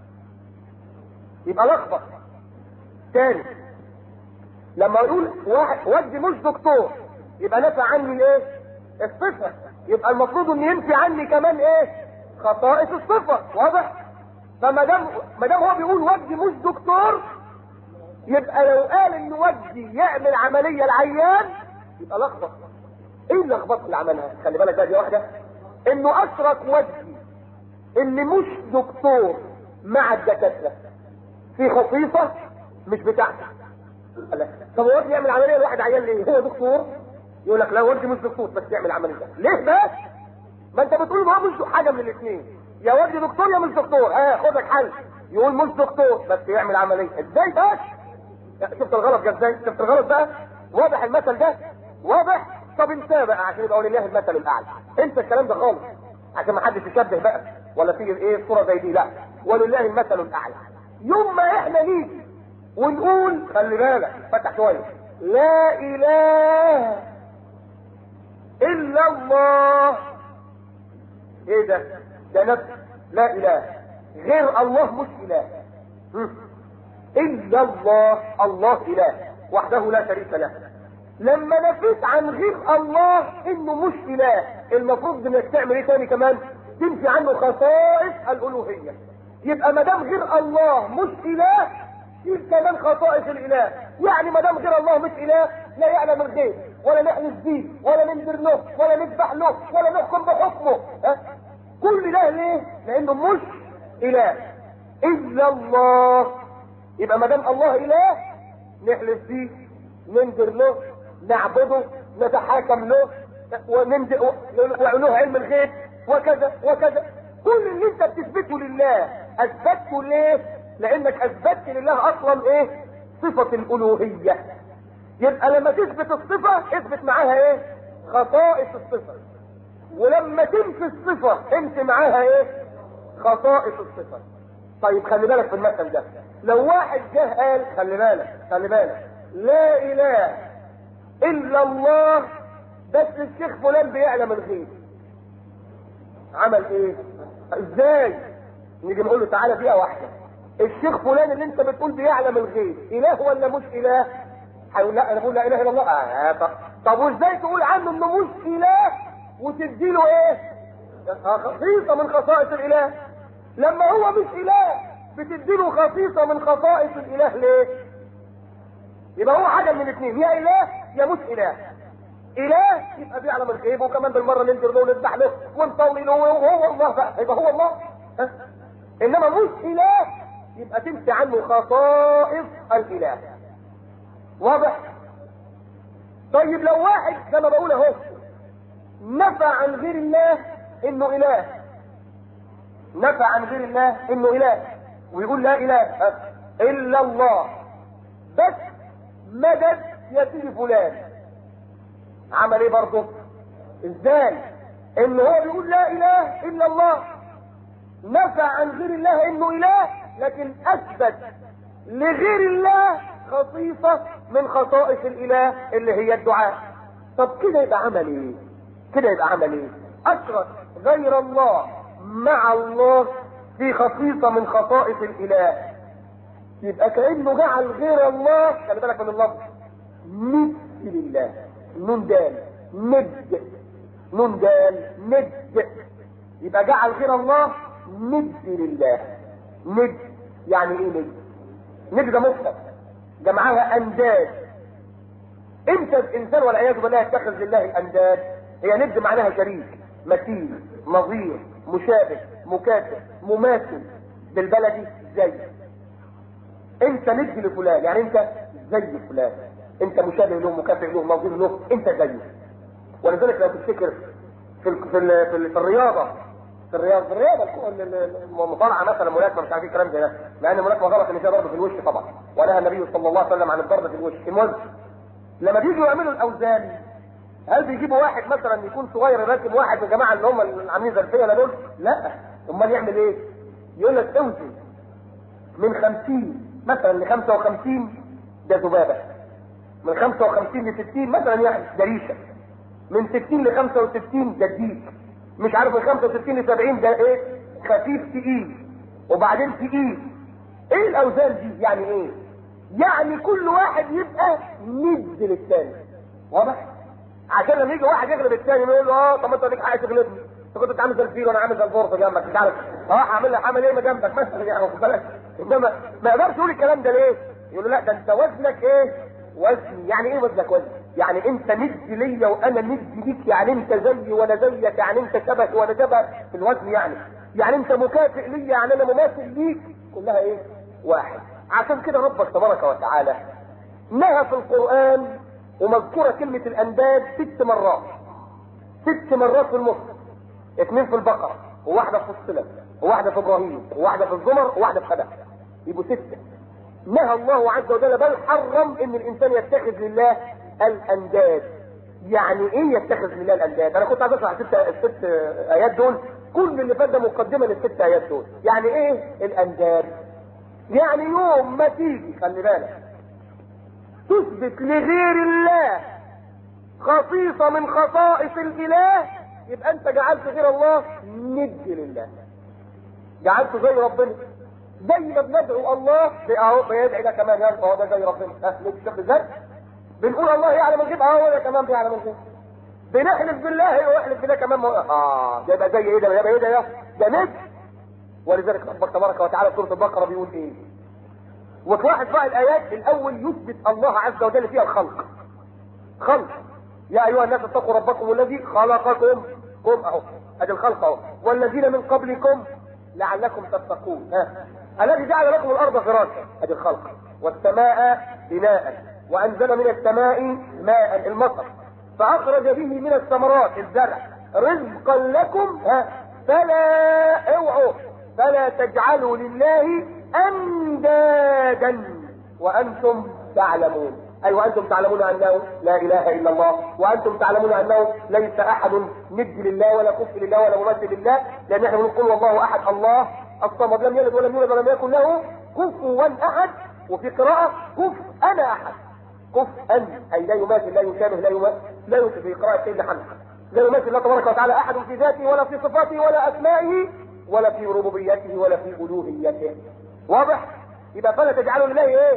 يبقى لخبط تاني لما اقول واحد ودي مش دكتور يبقى نفى عني الايه الصفه يبقى المفروض ان ينفي عني كمان ايه خصائص الصفه واضح فما دام ما دام هو بيقول ودي مش دكتور يبقى لو قال ان ودي يعمل عمليه العيان يبقى لخبط ايه اللخبطه اللي عملها خلي بالك بقى دي واحده انه اشرك وجهي اللي مش دكتور مع الدكاتره في خصيصه مش بتاعته قال لك طب هو يعمل عمليه لواحد عيان ليه هو دكتور يقول لك لا وجدي مش دكتور بس يعمل عمليه ليه بس ما انت بتقول ما هو مش حاجه من الاثنين يا وجدي دكتور يا مش دكتور ها خد لك حل يقول مش دكتور بس يعمل عمليه ازاي بس شفت الغلط جه ازاي شفت الغلط بقى واضح المثل ده واضح طب انت بقى عشان يبقى لله المثل الاعلى انت الكلام ده خالص عشان ما حدش يشبه بقى ولا تيجي ايه صوره زي دي لا ولله المثل الاعلى يوم ما احنا نيجي ونقول خلي بالك فتح شويه لا اله الا الله ايه ده ده نفس لا اله غير الله مش اله الا الله الله اله وحده لا شريك له لما نفيت عن غير الله انه مش اله المفروض انك تعمل ايه تاني كمان تنفي عنه خصائص الالوهيه يبقى ما دام غير الله مش اله شيل كمان خصائص الاله يعني ما دام غير الله مش اله لا يعلم الغيب ولا نحلف بيه ولا ننذر له ولا نذبح له ولا نحكم بحكمه ها كل ده ليه لانه مش اله الا الله يبقى ما دام الله اله نحلف بيه ننذر له نعبده نتحاكم له وله علم الغيب وكذا وكذا كل اللي انت بتثبته لله اثبته ليه لانك اثبتت لله اصلا ايه صفة الالوهية يبقى لما تثبت الصفة اثبت معاها ايه خصائص الصفة ولما تنفي الصفة انت معاها ايه خصائص الصفة طيب خلي بالك في المثل ده لو واحد جه قال خلي بالك خلي بالك لا اله الا الله بس الشيخ فلان بيعلم الغيب عمل ايه ازاي نيجي نقول له تعالى فيها واحده الشيخ فلان اللي انت بتقول بيعلم الغيب اله ولا مش اله هيقول لا انا بقول لا اله الا الله آه طب, طب وازاي تقول عنه انه مش اله وتديله ايه خصيصه من خصائص الاله لما هو مش اله بتديله خصيصه من خصائص الاله ليه يبقى هو حاجه من الاثنين يا اله يا مش اله اله يبقى بيعلم الغيب وكمان بالمره ننذر له ونذبح له ونطول له وهو الله بقى يبقى هو الله ها؟ انما مش اله يبقى تنسي عنه خصائص الاله واضح طيب لو واحد زي ما بقول اهو نفى عن غير الله انه اله نفى عن غير الله انه اله ويقول لا اله الا الله بس مدد يا سيدي فلان عمل ايه برضه ازاي ان هو بيقول لا اله الا الله نفى عن غير الله انه اله لكن اثبت لغير الله خصيصة من خصائص الاله اللي هي الدعاء طب كده يبقى عمل ايه كده يبقى عمل ايه اشرك غير الله مع الله في خصيصة من خصائص الاله يبقى كأنه جعل غير الله خلي بالك من اللفظ ند لله نون دال ند نون دال ند يبقى جعل غير الله ند لله ند يعني ايه ند ند ده مفرد جمعها انداد امتى الانسان والعياذ بالله يتخذ لله انداد هي ند معناها شريك مثيل نظير مشابه مكافئ مماثل بالبلدي زي انت ند لفلان يعني انت زي فلان انت مشابه له مكافئ له نظير له انت زيه ولذلك لو تفتكر في ال في ال في, ال في الرياضه في الرياضه في الرياضه المصارعه مثلا ملاكمه مش عارف ايه الكلام زي ده لان الملاكمه غلط ان فيها ضرب في الوش طبعا ونهى النبي صلى الله عليه وسلم عن الضرب في الوش المهم لما بيجوا يعملوا الاوزان هل بيجيبوا واحد مثلا يكون صغير راكب واحد من الجماعه اللي هم اللي عاملين زي الفيله دول؟ لا امال يعمل ايه؟ يقول لك اوزن من 50 مثلا ل 55 ده ذبابه من 55 ل 60 مثلا يعني ده ريشه من 60 ل 65 ده ديك مش عارف من 65 ل 70 ده ايه خفيف تقيل وبعدين تقيل ايه الاوزان دي يعني ايه يعني كل واحد يبقى ند للثاني واضح عشان لما يجي واحد يغلب الثاني يقول له اه طب ما انت ليك حق تغلبني انت كنت عامل زي الفيل وانا عامل زي الفرصه جنبك مش عارف اه هعمل لك عامل ايه ما جنبك مثلا يعني واخد بالك انما ما يقدرش يقول الكلام ده ليه؟ يقول له لا ده انت وزنك ايه؟ وزني يعني ايه وزنك وزني؟ يعني انت ند ليا وانا ند ليك يعني انت زيي وانا زيك يعني انت شبه وانا شبه في الوزن يعني يعني انت مكافئ ليا يعني انا مماثل ليك كلها ايه؟ واحد عشان كده ربك تبارك وتعالى نهى في القرآن ومذكورة كلمة الأنداد ست مرات ست مرات في المصحف اثنين في البقرة وواحدة في الصلة وواحدة في إبراهيم وواحدة في الزمر وواحدة في خدع يبقوا ستة نهى الله عز وجل بل حرم ان الانسان يتخذ لله الانداد يعني ايه يتخذ لله الانداد انا كنت عايز اشرح الست الست ايات دول كل اللي فات ده مقدمه للست ايات دول يعني ايه الانداد يعني يوم ما تيجي خلي بالك تثبت لغير الله خصيصة من خصائص الاله يبقى انت جعلت غير الله ند لله جعلته زي ربنا زي ما بندعو الله اهو بيدعي ده كمان يرضى هو ده زي ربنا ها نكتب ازاي بنقول الله يعلم الغيب اهو ده كمان بيعلم الغيب بنحلف بالله ويحلف بالله كمان مو... اه ده يبقى زي ايه ده يبقى ايه ده ده ند ولذلك ربك تبارك وتعالى في سوره البقره بيقول ايه وتلاحظ بقى الايات الاول يثبت الله عز وجل فيها الخلق خلق يا ايها الناس اتقوا ربكم الذي خلقكم قم اهو ادي الخلق اهو والذين من قبلكم لعلكم تتقون ها الذي جعل لكم الارض فراشا ادي الخلق والسماء بناء وانزل من السماء ماء المطر فاخرج به من الثمرات الزرع رزقا لكم ها فلا اوعوا فلا تجعلوا لله اندادا وانتم تعلمون اي وانتم تعلمون انه لا اله الا الله وانتم تعلمون انه ليس احد ند لله ولا كف لله ولا ممثل لله لان احنا بنقول والله احد الله الصمد لم يلد ولم يولد ولم يكن له كفوا احد وفي قراءه كف انا احد كف ان اي لا يماثل لا يشابه لا يماثل لا يماثل في قراءه سيدنا حمزه لا يماثل الله تبارك وتعالى احد في ذاته ولا في صفاته ولا اسمائه ولا في ربوبيته ولا في الوهيته واضح يبقى فلا تجعلوا لله ايه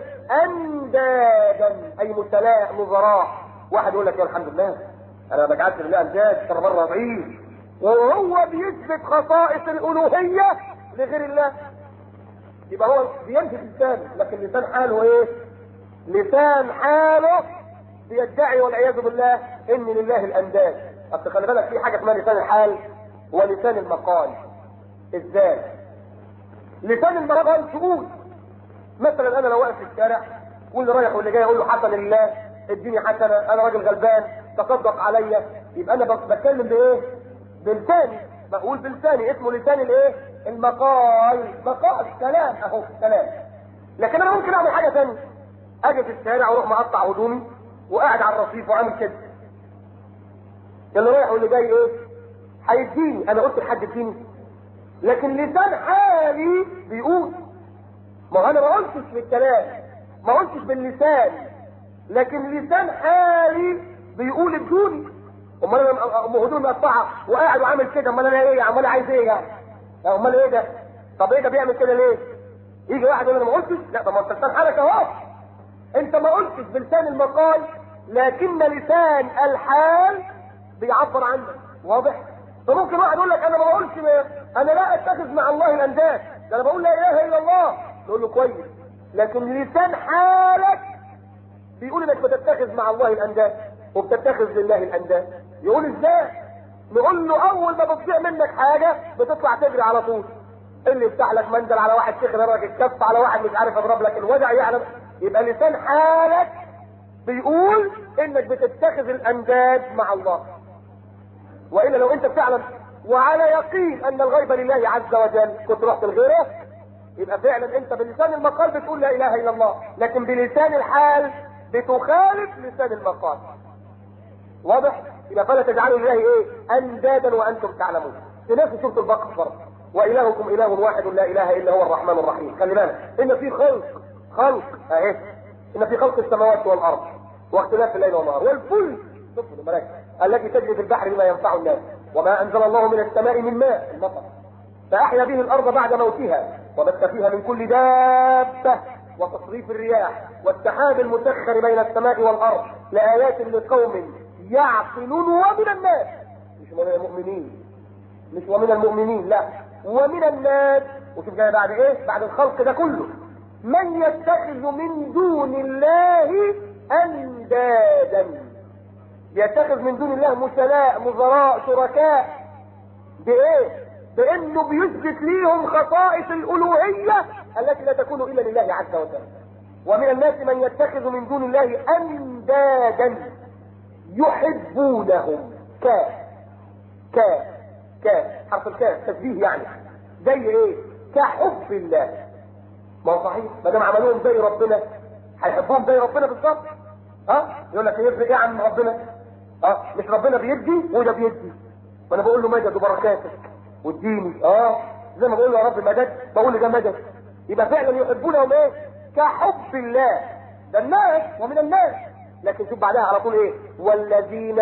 اندادا اي مثلاء نظراء واحد يقول لك يا الحمد لله انا ما بجعلش لله انداد كان مره ضعيف وهو بيثبت خصائص الالوهيه لغير الله يبقى هو بينفي لسانه لكن لسان حاله ايه لسان حاله بيدعي والعياذ بالله ان لله الانداد اصل خلي بالك في حاجه اسمها لسان الحال ولسان المقال ازاي لسان المقال تقول مثلا انا لو واقف في الشارع واللي رايح واللي جاي اقول له حسن لله اديني حسنه انا راجل غلبان تصدق عليا يبقى انا بتكلم بايه بلساني بقول بلساني اسمه لسان الايه المقال مقال كلام اهو كلام لكن انا ممكن اعمل حاجه ثانيه اجي في الشارع واروح مقطع هدومي وقاعد على الرصيف وعامل كده اللي رايح واللي جاي ايه هيديني انا قلت لحد اديني لكن لسان حالي بيقول ما انا ما قلتش بالكلام ما قلتش باللسان لكن لسان حالي بيقول ادوني امال انا ام هدوم مقطعه وقاعد وعامل كده امال انا ايه امال عايز ايه يعني امال ايه ده طب ايه ده بيعمل كده ليه يجي واحد يقول انا ما قلتش لا طب ما انت لسان حالك اهو انت ما قلتش بلسان المقال لكن لسان الحال بيعبر عنك واضح فممكن واحد يقول لك انا ما بقولش انا لا اتخذ مع الله الانداد ده انا بقول لا اله الا الله نقول له كويس لكن لسان حالك بيقول انك بتتخذ مع الله الانداد وبتتخذ لله الانداد يقول ازاي نقول له اول ما بتضيع منك حاجه بتطلع تجري على طول اللي يفتح لك منزل على واحد شيخ يضربك الكف على واحد مش عارف يضرب لك الوجع يعلم يبقى لسان حالك بيقول انك بتتخذ الانداد مع الله والا لو انت فعلا وعلى يقين ان الغيب لله عز وجل كنت رحت لغيره يبقى فعلا انت بلسان المقال بتقول لا اله الا الله لكن بلسان الحال بتخالف لسان المقال واضح يبقى فلا تجعلوا لله ايه اندادا وانتم تعلمون في نفس سوره البقره برضه والهكم اله واحد لا اله الا هو الرحمن الرحيم خلي بالك ان في خلق خلق اهي ان في خلق السماوات والارض واختلاف الليل والنهار والفلك شوفوا الملائكه التي تجري في البحر بما ينفع الناس وما انزل الله من السماء من ماء المطر فاحيا به الارض بعد موتها وبث فيها من كل دابه وتصريف الرياح والسحاب المسخر بين السماء والارض لايات لقوم يعقلون ومن الناس مش من المؤمنين مش ومن المؤمنين لا ومن الناس وشوف جاي بعد ايه بعد الخلق ده كله من يتخذ من دون الله اندادا يتخذ من دون الله مثلاء مزراء شركاء بايه بانه بيثبت ليهم خصائص الالوهيه التي لا تكون الا لله عز وجل ومن الناس من يتخذ من دون الله اندادا يحبونهم كاف كاف كاف حرف الكاف تشبيه يعني زي ايه كحب الله ما هو صحيح ما دام عملوهم زي ربنا هيحبوهم زي ربنا بالظبط ها يقول لك يفرق ايه عن ربنا اه مش ربنا بيدي وده بيدي ما انا بقول له مدد وبركاتك واديني اه زي ما بقول له يا رب مدد بقول له ده مدد يبقى فعلا يحبونهم ايه كحب الله ده الناس ومن الناس لكن شوف بعدها على طول ايه والذين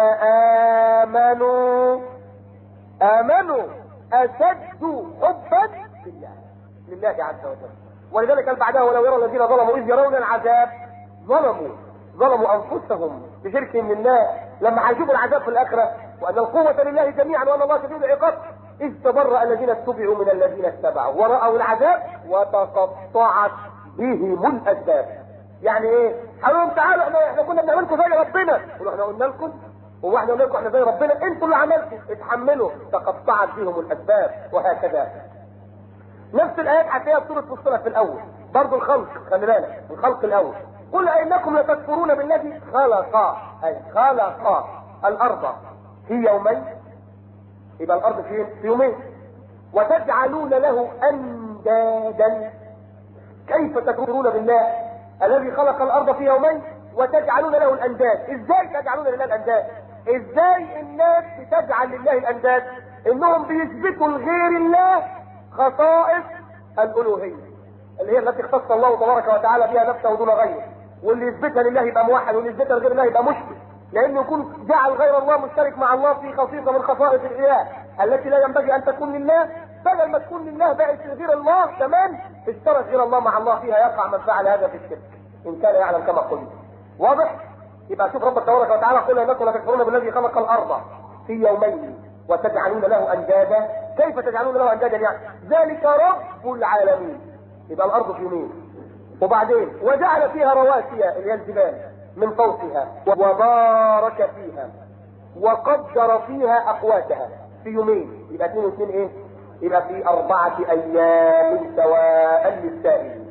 امنوا امنوا اشد حبا لله لله عز وجل ولذلك قال بعدها ولو يرى الذين ظلموا اذ يرون العذاب ظلموا ظلموا انفسهم بشركهم لله لما هيشوفوا العذاب في الاخره وان القوه لله جميعا وان الله شديد العقاب اذ تبرأ الذين اتبعوا من الذين اتبعوا ورأوا العذاب وتقطعت بهم الاسباب يعني ايه؟ قالوا لهم تعالوا احنا احنا كنا بنعملكم زي ربنا قالوا احنا قلنا لكم هو احنا قلنا لكم احنا زي ربنا انتوا اللي عملتوا اتحملوا تقطعت بهم الاسباب وهكذا نفس الايات هتلاقيها في سوره فصلت في الاول برضه الخلق خلي بالك الخلق الاول قل انكم لتكفرون بالذي خلق اي خلق الارض في يومين يبقى الارض فين في يومين وتجعلون له اندادا كيف تكفرون بالله الذي خلق الارض في يومين وتجعلون له الانداد ازاي تجعلون لله الانداد ازاي الناس بتجعل لله الانداد انهم بيثبتوا لغير الله خصائص الالوهيه اللي هي التي اختص الله تبارك وتعالى بها نفسه دون غيره واللي يثبتها لله يبقى موحد واللي يثبتها لغير الله يبقى مشرك لانه يكون جعل غير الله مشترك مع الله في خصيصه من خصائص الاله التي لا ينبغي ان تكون لله بدل ما تكون لله بقت لغير الله كمان اشترك غير الله مع الله فيها يقع من فعل هذا في الشرك ان كان يعلم كما قلت واضح يبقى شوف رب تبارك وتعالى قل انكم لتكفرون بالذي خلق الارض في يومين وتجعلون له اندادا كيف تجعلون له اندادا يعني ذلك رب العالمين يبقى الارض في يومين وبعدين وجعل فيها رواسي اللي هي الجبال من فوقها وبارك فيها وقدر فيها اقواتها في يومين يبقى اثنين واثنين ايه يبقى في اربعة ايام سواء للسائل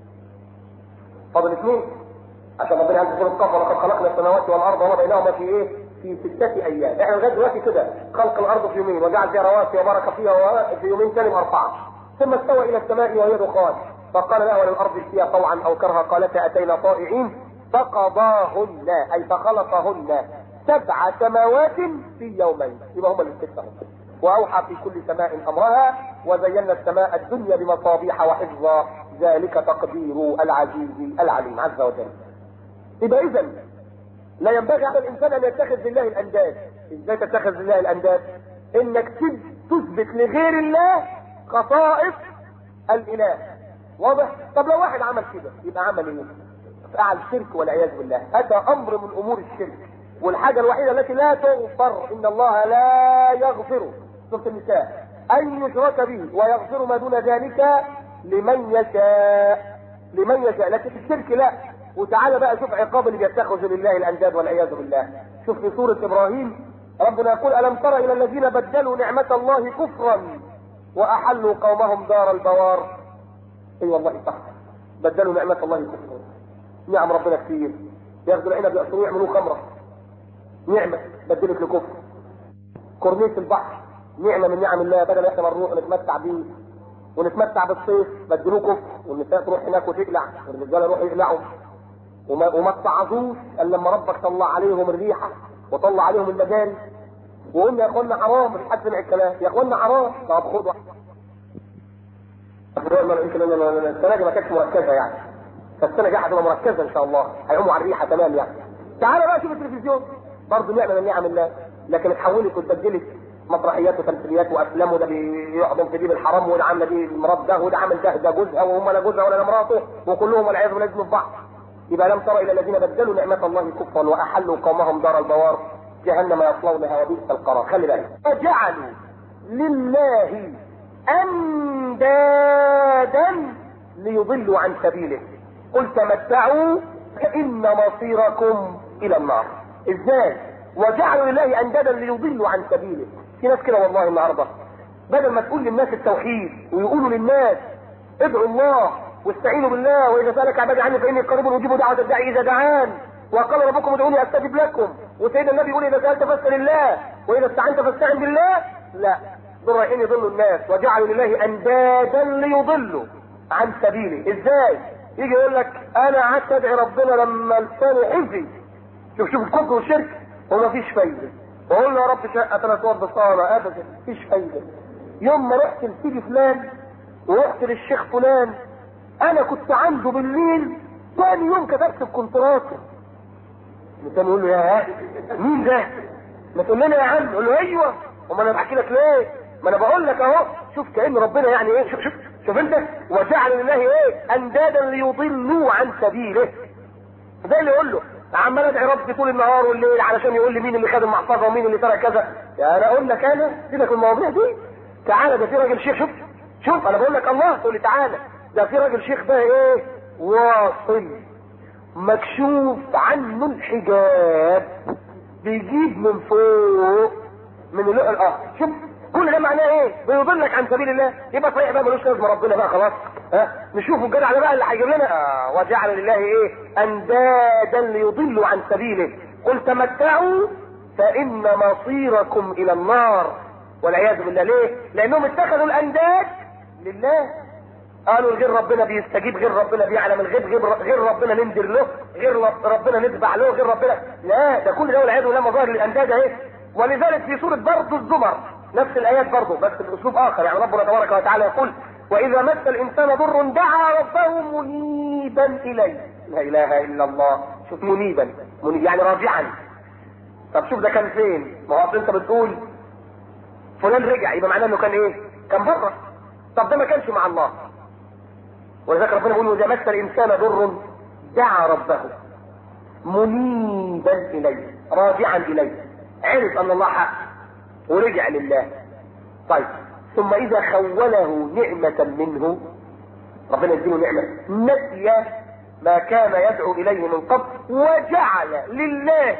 فاضل اثنين عشان ربنا قال في سوره القمر لقد خلقنا السماوات والارض وما بينهما في ايه في ستة ايام احنا لغايه دلوقتي كده خلق الارض في يومين وجعل فيها رواسي وبارك فيها في يومين ثاني اربعة ثم استوى الى السماء وهي دخان فقال لها وللارض ائتيا طوعا او كرها قالتا اتينا طائعين فقضاهن اي فخلقهن سبع سماوات في يومين يبقى هما الستة واوحى في كل سماء امرها وزينا السماء الدنيا بمصابيح وحفظا ذلك تقدير العزيز العليم عز وجل يبقى اذا لا ينبغي على الانسان ان يتخذ بالله الانداد ازاي تتخذ لله الانداد انك تثبت لغير الله خصائص الاله واضح طب لو واحد عمل كده يبقى عمل ايه فعل شرك والعياذ بالله هذا امر من امور الشرك والحاجه الوحيده التي لا تغفر ان الله لا يغفر سوره النساء ان يشرك به ويغفر ما دون ذلك لمن يشاء لمن يشاء لكن في الشرك لا وتعالى بقى شوف عقاب اللي بيتخذ لله الانداد والعياذ بالله شوف في سوره ابراهيم ربنا يقول الم تر الى الذين بدلوا نعمه الله كفرا واحلوا قومهم دار البوار اي أيوة والله صح بدلوا نعمه الله كفرا نعم ربنا كثير ياخذوا العنب يأسروا يعملوا خمره نعمه بدلت لكفر كورنيش البحر نعمه من نعم الله بدل احنا نروح نتمتع بيه ونتمتع بالصيف بدلوه كفر والنساء تروح هناك وتقلع والرجاله يروحوا يقلعوا وما, وما اتعظوش الا لما ربك طلع عليهم الريحه وطلع عليهم المجاري وقلنا يا اخوانا حرام مش حد سمع الكلام يا اخوانا حرام طب خدوا يمكن السنه دي ما كانتش مركزه يعني فالسنه الجايه هتبقى مركزه ان شاء الله هيقوموا على الريحه تمام يعني تعالى بقى شوف التلفزيون برضه نعمه من نعم الله لكن اتحولت واتبدلت مسرحيات وتمثيليات وافلام وده بيقعدوا في جيب الحرام وده عامله دي المراد ده وده عامل ده ده جوزها وهم لا جوزها ولا مراته وكلهم والعياذ بالله في بعض يبقى لم تر الى الذين بدلوا نعمه الله كفرا واحلوا قومهم دار البوار جهنم يصلونها وبئس القرار خلي بالك وجعلوا لله اندادا ليضلوا عن سبيله قل تمتعوا فان مصيركم الى النار ازاي وجعلوا لله اندادا ليضلوا عن سبيله في ناس كده والله النهارده بدل ما تقول للناس التوحيد ويقولوا للناس ادعوا الله واستعينوا بالله واذا سالك عبادي عني فاني قريب اجيب دعوه الداعي اذا دعان وقال ربكم ادعوني استجب لكم وسيدنا النبي يقول اذا سالت فاسال الله واذا استعنت فاستعن بالله لا دول رايحين يضلوا الناس وجعلوا لله اندادا ليضلوا عن سبيله ازاي يجي يقول لك انا قعدت ادعي ربنا لما لساني حزي شوف شوف الكفر والشرك وما فيش فايده واقول له يا رب شقه ثلاث وقت بصاله ابدا مفيش فايده يوم ما رحت لسيدي فلان ورحت للشيخ فلان انا كنت عنده بالليل ثاني يوم كتبت بكونتراته كان يقول له يا مين ده ما تقول لنا يا عم يقول له ايوه وما انا بحكي لك ليه ما انا بقول لك اهو شوف كان ربنا يعني ايه شوف شوف شوف انت وجعل لله ايه اندادا ليضلوا عن سبيله ده اللي يقول له عمال ادعي ربي طول النهار والليل علشان يقول لي مين اللي خد المحفظه ومين اللي ترك كذا يا انا اقول لك انا سيبك من المواضيع دي تعالى ده في راجل شيخ شوف شوف انا بقول لك الله تقول لي تعالى ده في راجل شيخ بقى ايه واصل مكشوف عنه الحجاب بيجيب من فوق من اللؤ الارض شوف كل ده معناه ايه بيضلك عن سبيل الله يبقى صحيح بقى ملوش لازمه ربنا بقى خلاص ها نشوفه الجدع ده بقى اللي هيجيب لنا آه وجعل لله ايه اندادا ليضلوا عن سبيله قل تمتعوا فان مصيركم الى النار والعياذ بالله ليه لانهم اتخذوا الانداد لله قالوا غير ربنا بيستجيب غير ربنا بيعلم الغيب غير, غير ربنا نندر له غير ربنا نتبع له غير ربنا لا ده كل ده والعياذ بالله مظاهر الانداد اهي ولذلك في سوره برضه الزمر نفس الايات برضه بس باسلوب اخر يعني ربنا تبارك وتعالى يقول واذا مس الانسان ضر دعا ربه منيبا اليه لا اله الا الله شوف منيبا منيب يعني راجعا طب شوف ده كان فين ما هو انت بتقول فلان رجع يبقى معناه انه كان ايه كان بره طب ده ما كانش مع الله ولذلك ربنا بيقول واذا مس الانسان ضر دعا ربه منيبا اليه راجعا اليه عرف ان الله حق ورجع لله طيب ثم اذا خوله نعمة منه ربنا يديله نعمة نسي ما كان يدعو اليه من قبل وجعل لله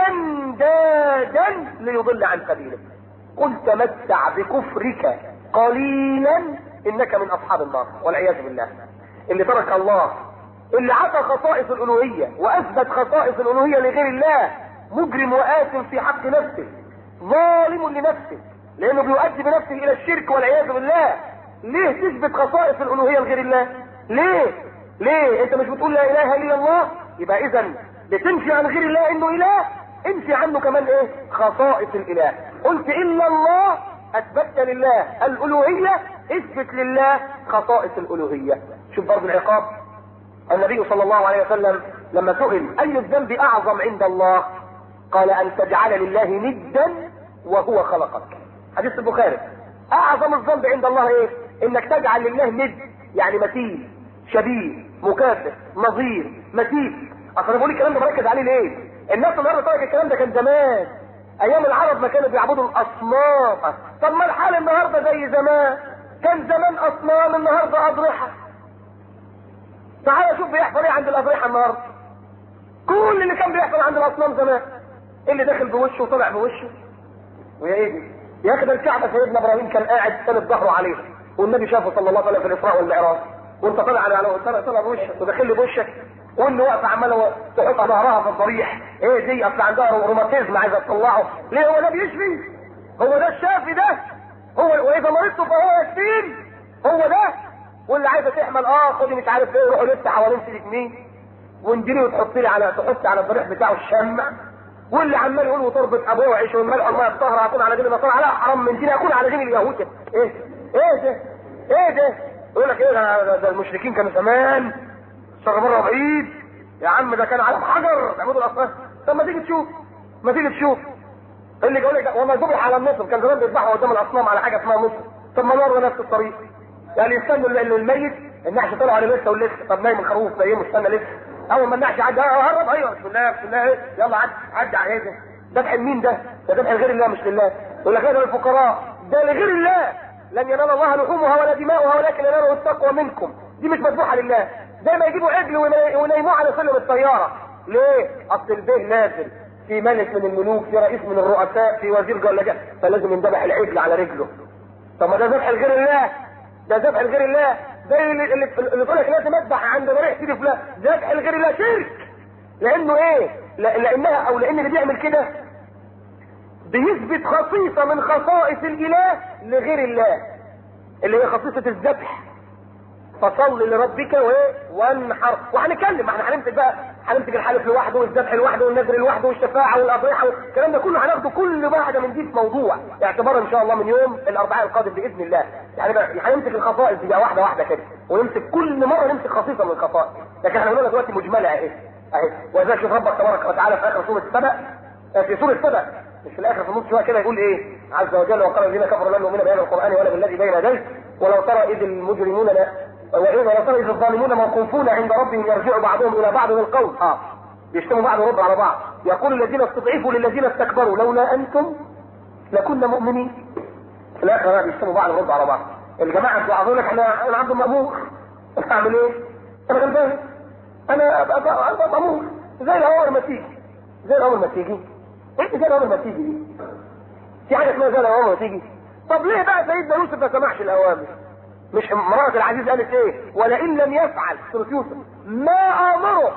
اندادا ليضل عن سبيله قل تمتع بكفرك قليلا انك من اصحاب النار والعياذ بالله اللي ترك الله اللي عطى خصائص الالوهيه واثبت خصائص الالوهيه لغير الله مجرم وآثم في حق نفسه ظالم لنفسه لانه بيؤدي بنفسه الى الشرك والعياذ بالله ليه تثبت خصائص الالوهيه لغير الله ليه ليه انت مش بتقول لا اله الا الله يبقى اذا بتنفي عن غير الله انه اله انفي عنه كمان ايه خصائص الاله قلت الا الله اثبتت لله الالوهيه اثبت لله خصائص الالوهيه شوف برضه العقاب النبي صلى الله عليه وسلم لما سئل اي الذنب اعظم عند الله قال ان تجعل لله ندا وهو خلقك حديث البخاري اعظم الذنب عند الله ايه انك تجعل لله ند يعني مثيل شبيه مكافئ نظير مثيل اصل انا بقول الكلام ده بركز عليه ليه الناس النهارده ترك الكلام ده كان زمان ايام العرب ما كانوا بيعبدوا الاصنام طب ما الحال النهارده زي زمان كان زمان اصنام النهارده اضرحه تعال شوف بيحصل ايه عند الاضرحه النهارده كل اللي كان بيحصل عند الاصنام زمان اللي داخل بوشه وطلع بوشه ويا ايه دي يا اخي ده الكعبه سيدنا ابراهيم كان قاعد سند ظهره عليه والنبي شافه صلى الله عليه وسلم في الاسراء والمعراج وانت طالع على طالع طالع بوشك وداخل لي بوشك واللي واقفه عماله تحط ظهرها في الضريح ايه دي اصل عندها روماتيزم عايزه تطلعه ليه هو ده بيشفي هو ده الشافي ده هو واذا مرضت فهو يشفين هو ده واللي عايزه تحمل اه خدي مش عارف ايه روحوا لسه حوالين سيدك مين وانجلي وتحطي لي على تحط على الضريح بتاعه الشمع واللي عمال يقول وتربط ابوه وعيش والملح الميه الطاهره هكون على دين النصارى لا حرام من دين اكون على دين اليهود ايه ايه ده ايه ده يقول لك ايه ده, ده المشركين كانوا زمان شر مره بعيد يا عم ده كان على حجر بيعبدوا الاصنام طب ما تيجي تشوف ما تيجي تشوف اللي يقول لك وما ذبح على النصر كان زمان بيذبحوا قدام الاصنام على حاجه اسمها نصر طب ما مر نفس الطريق يعني يستنوا انه الميت النحش طلع على لسه ولسه طب نايم الخروف نايمه استنى لسه اول ما النحش عدى اه هرب ايوه بسم الله بسم الله يلا عد عد على ايه ده ذبح مين ده؟ ده ذبح لغير الله مش لله يقول لك ده للفقراء ده لغير الله لن ينال الله لحومها ولا دماؤها ولكن يناله التقوى منكم دي مش مذبوحه لله زي ما يجيبوا عجل وينيموه على سلم الطياره ليه؟ اصل البه نازل في ملك من الملوك في رئيس من الرؤساء في وزير ولا فلازم ينذبح العجل على رجله طب ما ده ذبح لغير الله ده ذبح لغير الله زي اللي, اللي, اللي يقول لك لازم اذبح عند ضريح سيدي فلان ذبح لغير الله شرك لانه ايه؟ لانها او لان اللي بيعمل كده بيثبت خصيصة من خصائص الاله لغير الله اللي هي خصيصة الذبح فصل لربك وايه وانحر وهنتكلم ما احنا هنمسك بقى هنمسك الحلف لوحده والذبح لوحده والنذر لوحده والشفاعه والاضرحه والكلام ده كله هناخده كل واحده من دي في موضوع اعتبارا ان شاء الله من يوم الاربعاء القادم باذن الله يعني بقى هنمسك الخصائص دي بقى واحده واحده كده ونمسك كل مره نمسك خصيصه من الخصائص لكن احنا بنقولها دلوقتي مجمله اهي اهي ولذلك شوف ربك تبارك وتعالى في اخر سوره السبع في سوره السبع مش في الاخر في النص شويه كده يقول ايه عز وجل وقال الذين كفروا لن نؤمن بهذا القران ولا بالذي بين يديه ولو ترى اذ المجرمون لا واذا ترى اذ الظالمون موقوفون عند ربهم يرجع بعضهم الى بعض بالقول اه بيشتموا بعض ورد على بعض يقول الذين استضعفوا للذين استكبروا لولا انتم لكنا مؤمنين في الاخر بقى بيشتموا بعض ورد على بعض الجماعه بتوع لك احنا انا عبد مامور اعمل ايه؟ انا غلبان انا ابقى مامور زي الاول ما تيجي زي الاول ما تيجي انت زي الاول ما تيجي دي في حاجه اسمها زي الاول ما تيجي طب ليه بقى سيدنا يوسف ما سمعش الاوامر مش امرأة العزيز قالت ايه ولئن لم يفعل سورة يوسف ما امره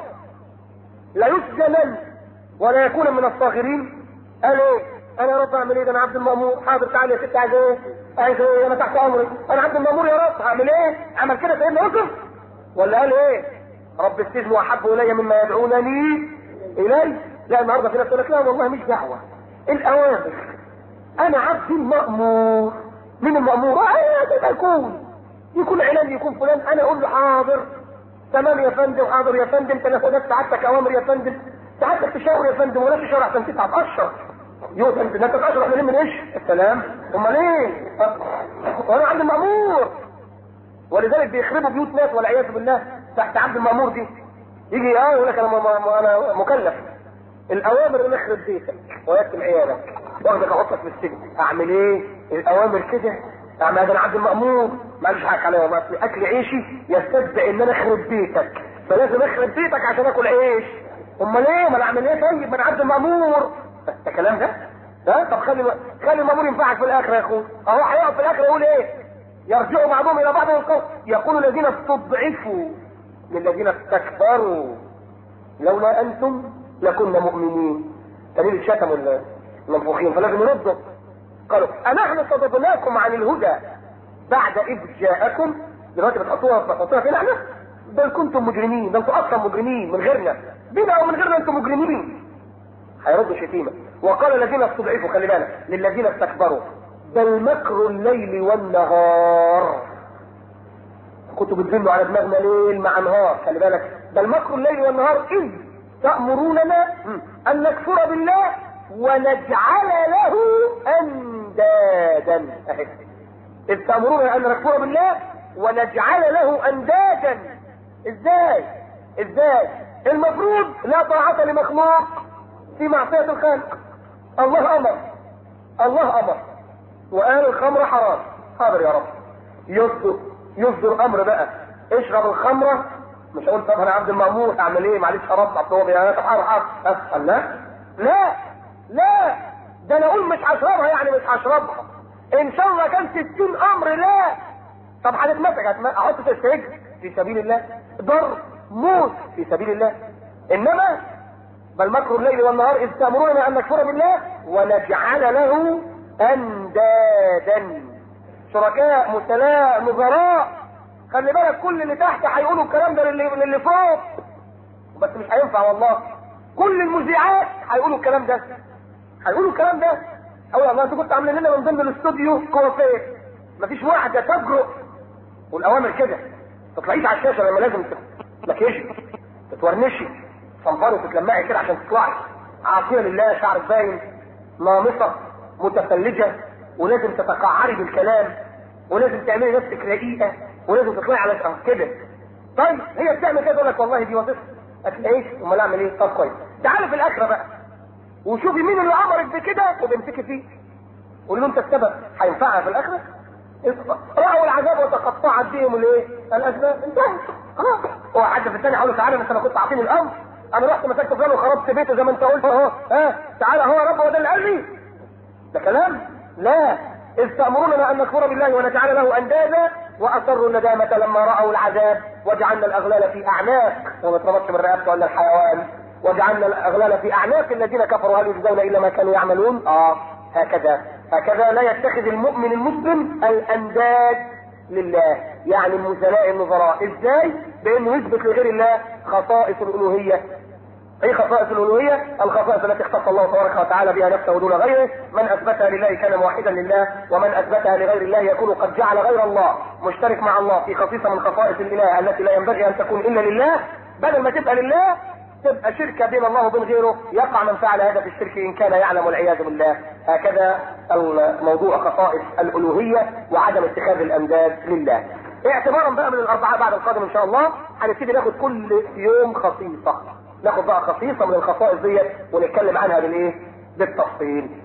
ليسجنن ولا يكون من الصاغرين قال ايه انا يا رب اعمل ايه ده انا عبد المامور حاضر تعالى يا ست عايز ايه عايز ايه انا تحت امري انا عبد المامور يا رب هعمل ايه عمل كده سيدنا يوسف ولا قال ايه رب السجن احب الي مما يدعونني اليه لا النهارده في ناس تقول لك لا والله مش دعوه الاوامر انا عبد المامور مين المامور اه كده يكون يكون علان يكون فلان انا اقول له حاضر تمام يا فندم حاضر يا فندم تنفذت سعادتك اوامر يا فندم سعادتك تشاور يا فندم ولا تشاور عشان تتعب اشرف يو فندم لا تتاشر احنا من ايش السلام امال ايه وانا عبد المامور ولذلك بيخربوا بيوت ناس والعياذ بالله تحت عبد المامور دي يجي اه يقول لك انا انا مكلف الاوامر ان اخرب بيتك ويكتم عيالك واخدك احطك في السجن اعمل ايه الاوامر كده اعمل انا عبد المامور معلش حاجه عليا ما اكل عيشي يستدعي ان انا اخرب بيتك فلازم اخرب بيتك عشان اكل عيش امال ايه ما انا اعمل ايه طيب ما انا عبد المامور ده كلام ده ها طب خلي خلي المامور ينفعك في الاخره يا اخويا اهو هيقف في الاخره يقول ايه يرجع بعضهم الى بعض القول يقول الذين استضعفوا للذين استكبروا لولا انتم لكنا مؤمنين دليل شتموا المنفوخين فلازم يردوا قالوا أنحن صددناكم عن الهدى بعد إذ جاءكم دلوقتي بتحطوها بتحطوها فين احنا؟ بل كنتم مجرمين ده انتم اصلا مجرمين من غيرنا بنا او من غيرنا انتم مجرمين هيردوا شتيمة وقال الذين استضعفوا خلي بالك للذين استكبروا بل مكر الليل والنهار كنتوا بتذلوا على دماغنا ليل مع نهار خلي بالك بل مكر الليل والنهار إذ تأمروننا أن نكفر بالله ونجعل له أندادا أهي. إذ تأمروننا أن نكفر بالله ونجعل له أندادا إزاي؟ إزاي؟ المفروض لا طاعة لمخلوق في معصية الخالق الله أمر الله أمر وقال الخمر حرام حاضر يا رب يصدر يصدر أمر بقى اشرب الخمرة مش هقول طب انا عبد المأمور اعمل ايه معلش خلاص طب يا طب حاضر حاضر اسال لا لا لا ده انا اقول مش هشربها يعني مش هشربها ان شاء الله كان 60 امر لا طب هتتمسك هتم- احط في السجن في سبيل الله ضر موت في سبيل الله انما بل مكر الليل والنهار اذ تامروننا ان نكفر بالله ونجعل له اندادا شركاء مثلاء نظراء خلي بالك كل اللي تحت هيقولوا الكلام ده للي, للي فوق بس مش هينفع والله كل المذيعات هيقولوا الكلام ده هيقولوا الكلام ده اقول الله انتوا كنتوا عاملين لنا من ضمن الاستوديو كوافير مفيش واحده تجرؤ والاوامر كده تطلعيش على الشاشه لما لازم تمكيشي تتورنشي تنفري وتتلمعي كده عشان تطلعي عاصيه لله شعرك باين نامصه متفلجه ولازم تتقعري بالكلام ولازم تعملي نفسك رقيقه ولازم تطلعي على شعر كده طيب هي بتعمل كده تقول لك والله دي وظيفتي اكل ايش امال اعمل ايه طب كويس تعالي في الاخره بقى وشوفي مين اللي امرك بكده وبيمسكي فيه قول له انت السبب هينفعها في الاخره راوا العذاب وتقطعت بهم الايه الاسباب انتهى خلاص هو حد في الثاني هقول له تعالى انت ما كنت عاطيني الامر انا رحت مسكت فلان وخربت بيته زي ما انت قلت اهو ها تعالى هو يا رب هو ده اللي قال لي ده كلام لا إذ تأمروننا أن نكفر بالله ونجعل له أندادا وأسروا الندامة لما رأوا العذاب وجعلنا الأغلال في أعناق وما اتربطش من رقبته ولا الحيوان وجعلنا الأغلال في أعناق الذين كفروا هل يجزون إلا ما كانوا يعملون آه هكذا هكذا لا يتخذ المؤمن المسلم الأنداد لله يعني المثلاء النظراء ازاي بانه يثبت لغير الله خصائص الالوهيه ايه خصائص الالوهيه الخصائص التي اختص الله تبارك وتعالى بها نفسه دون غيره من اثبتها لله كان موحدا لله ومن اثبتها لغير الله يكون قد جعل غير الله مشترك مع الله في خصيصه من خصائص الاله التي لا ينبغي ان تكون الا لله بدل ما تبقى لله تبقى شركة بين الله وبين غيره يقع من فعل هذا في الشرك إن كان يعلم والعياذ بالله هكذا الموضوع خصائص الألوهية وعدم اتخاذ الأنداد لله اعتبارا بقى من الأربعاء بعد القادم إن شاء الله هنبتدي ناخد كل يوم خصيصة ناخد بقى خصيصة من الخصائص ديت ونتكلم عنها بالإيه؟ بالتفصيل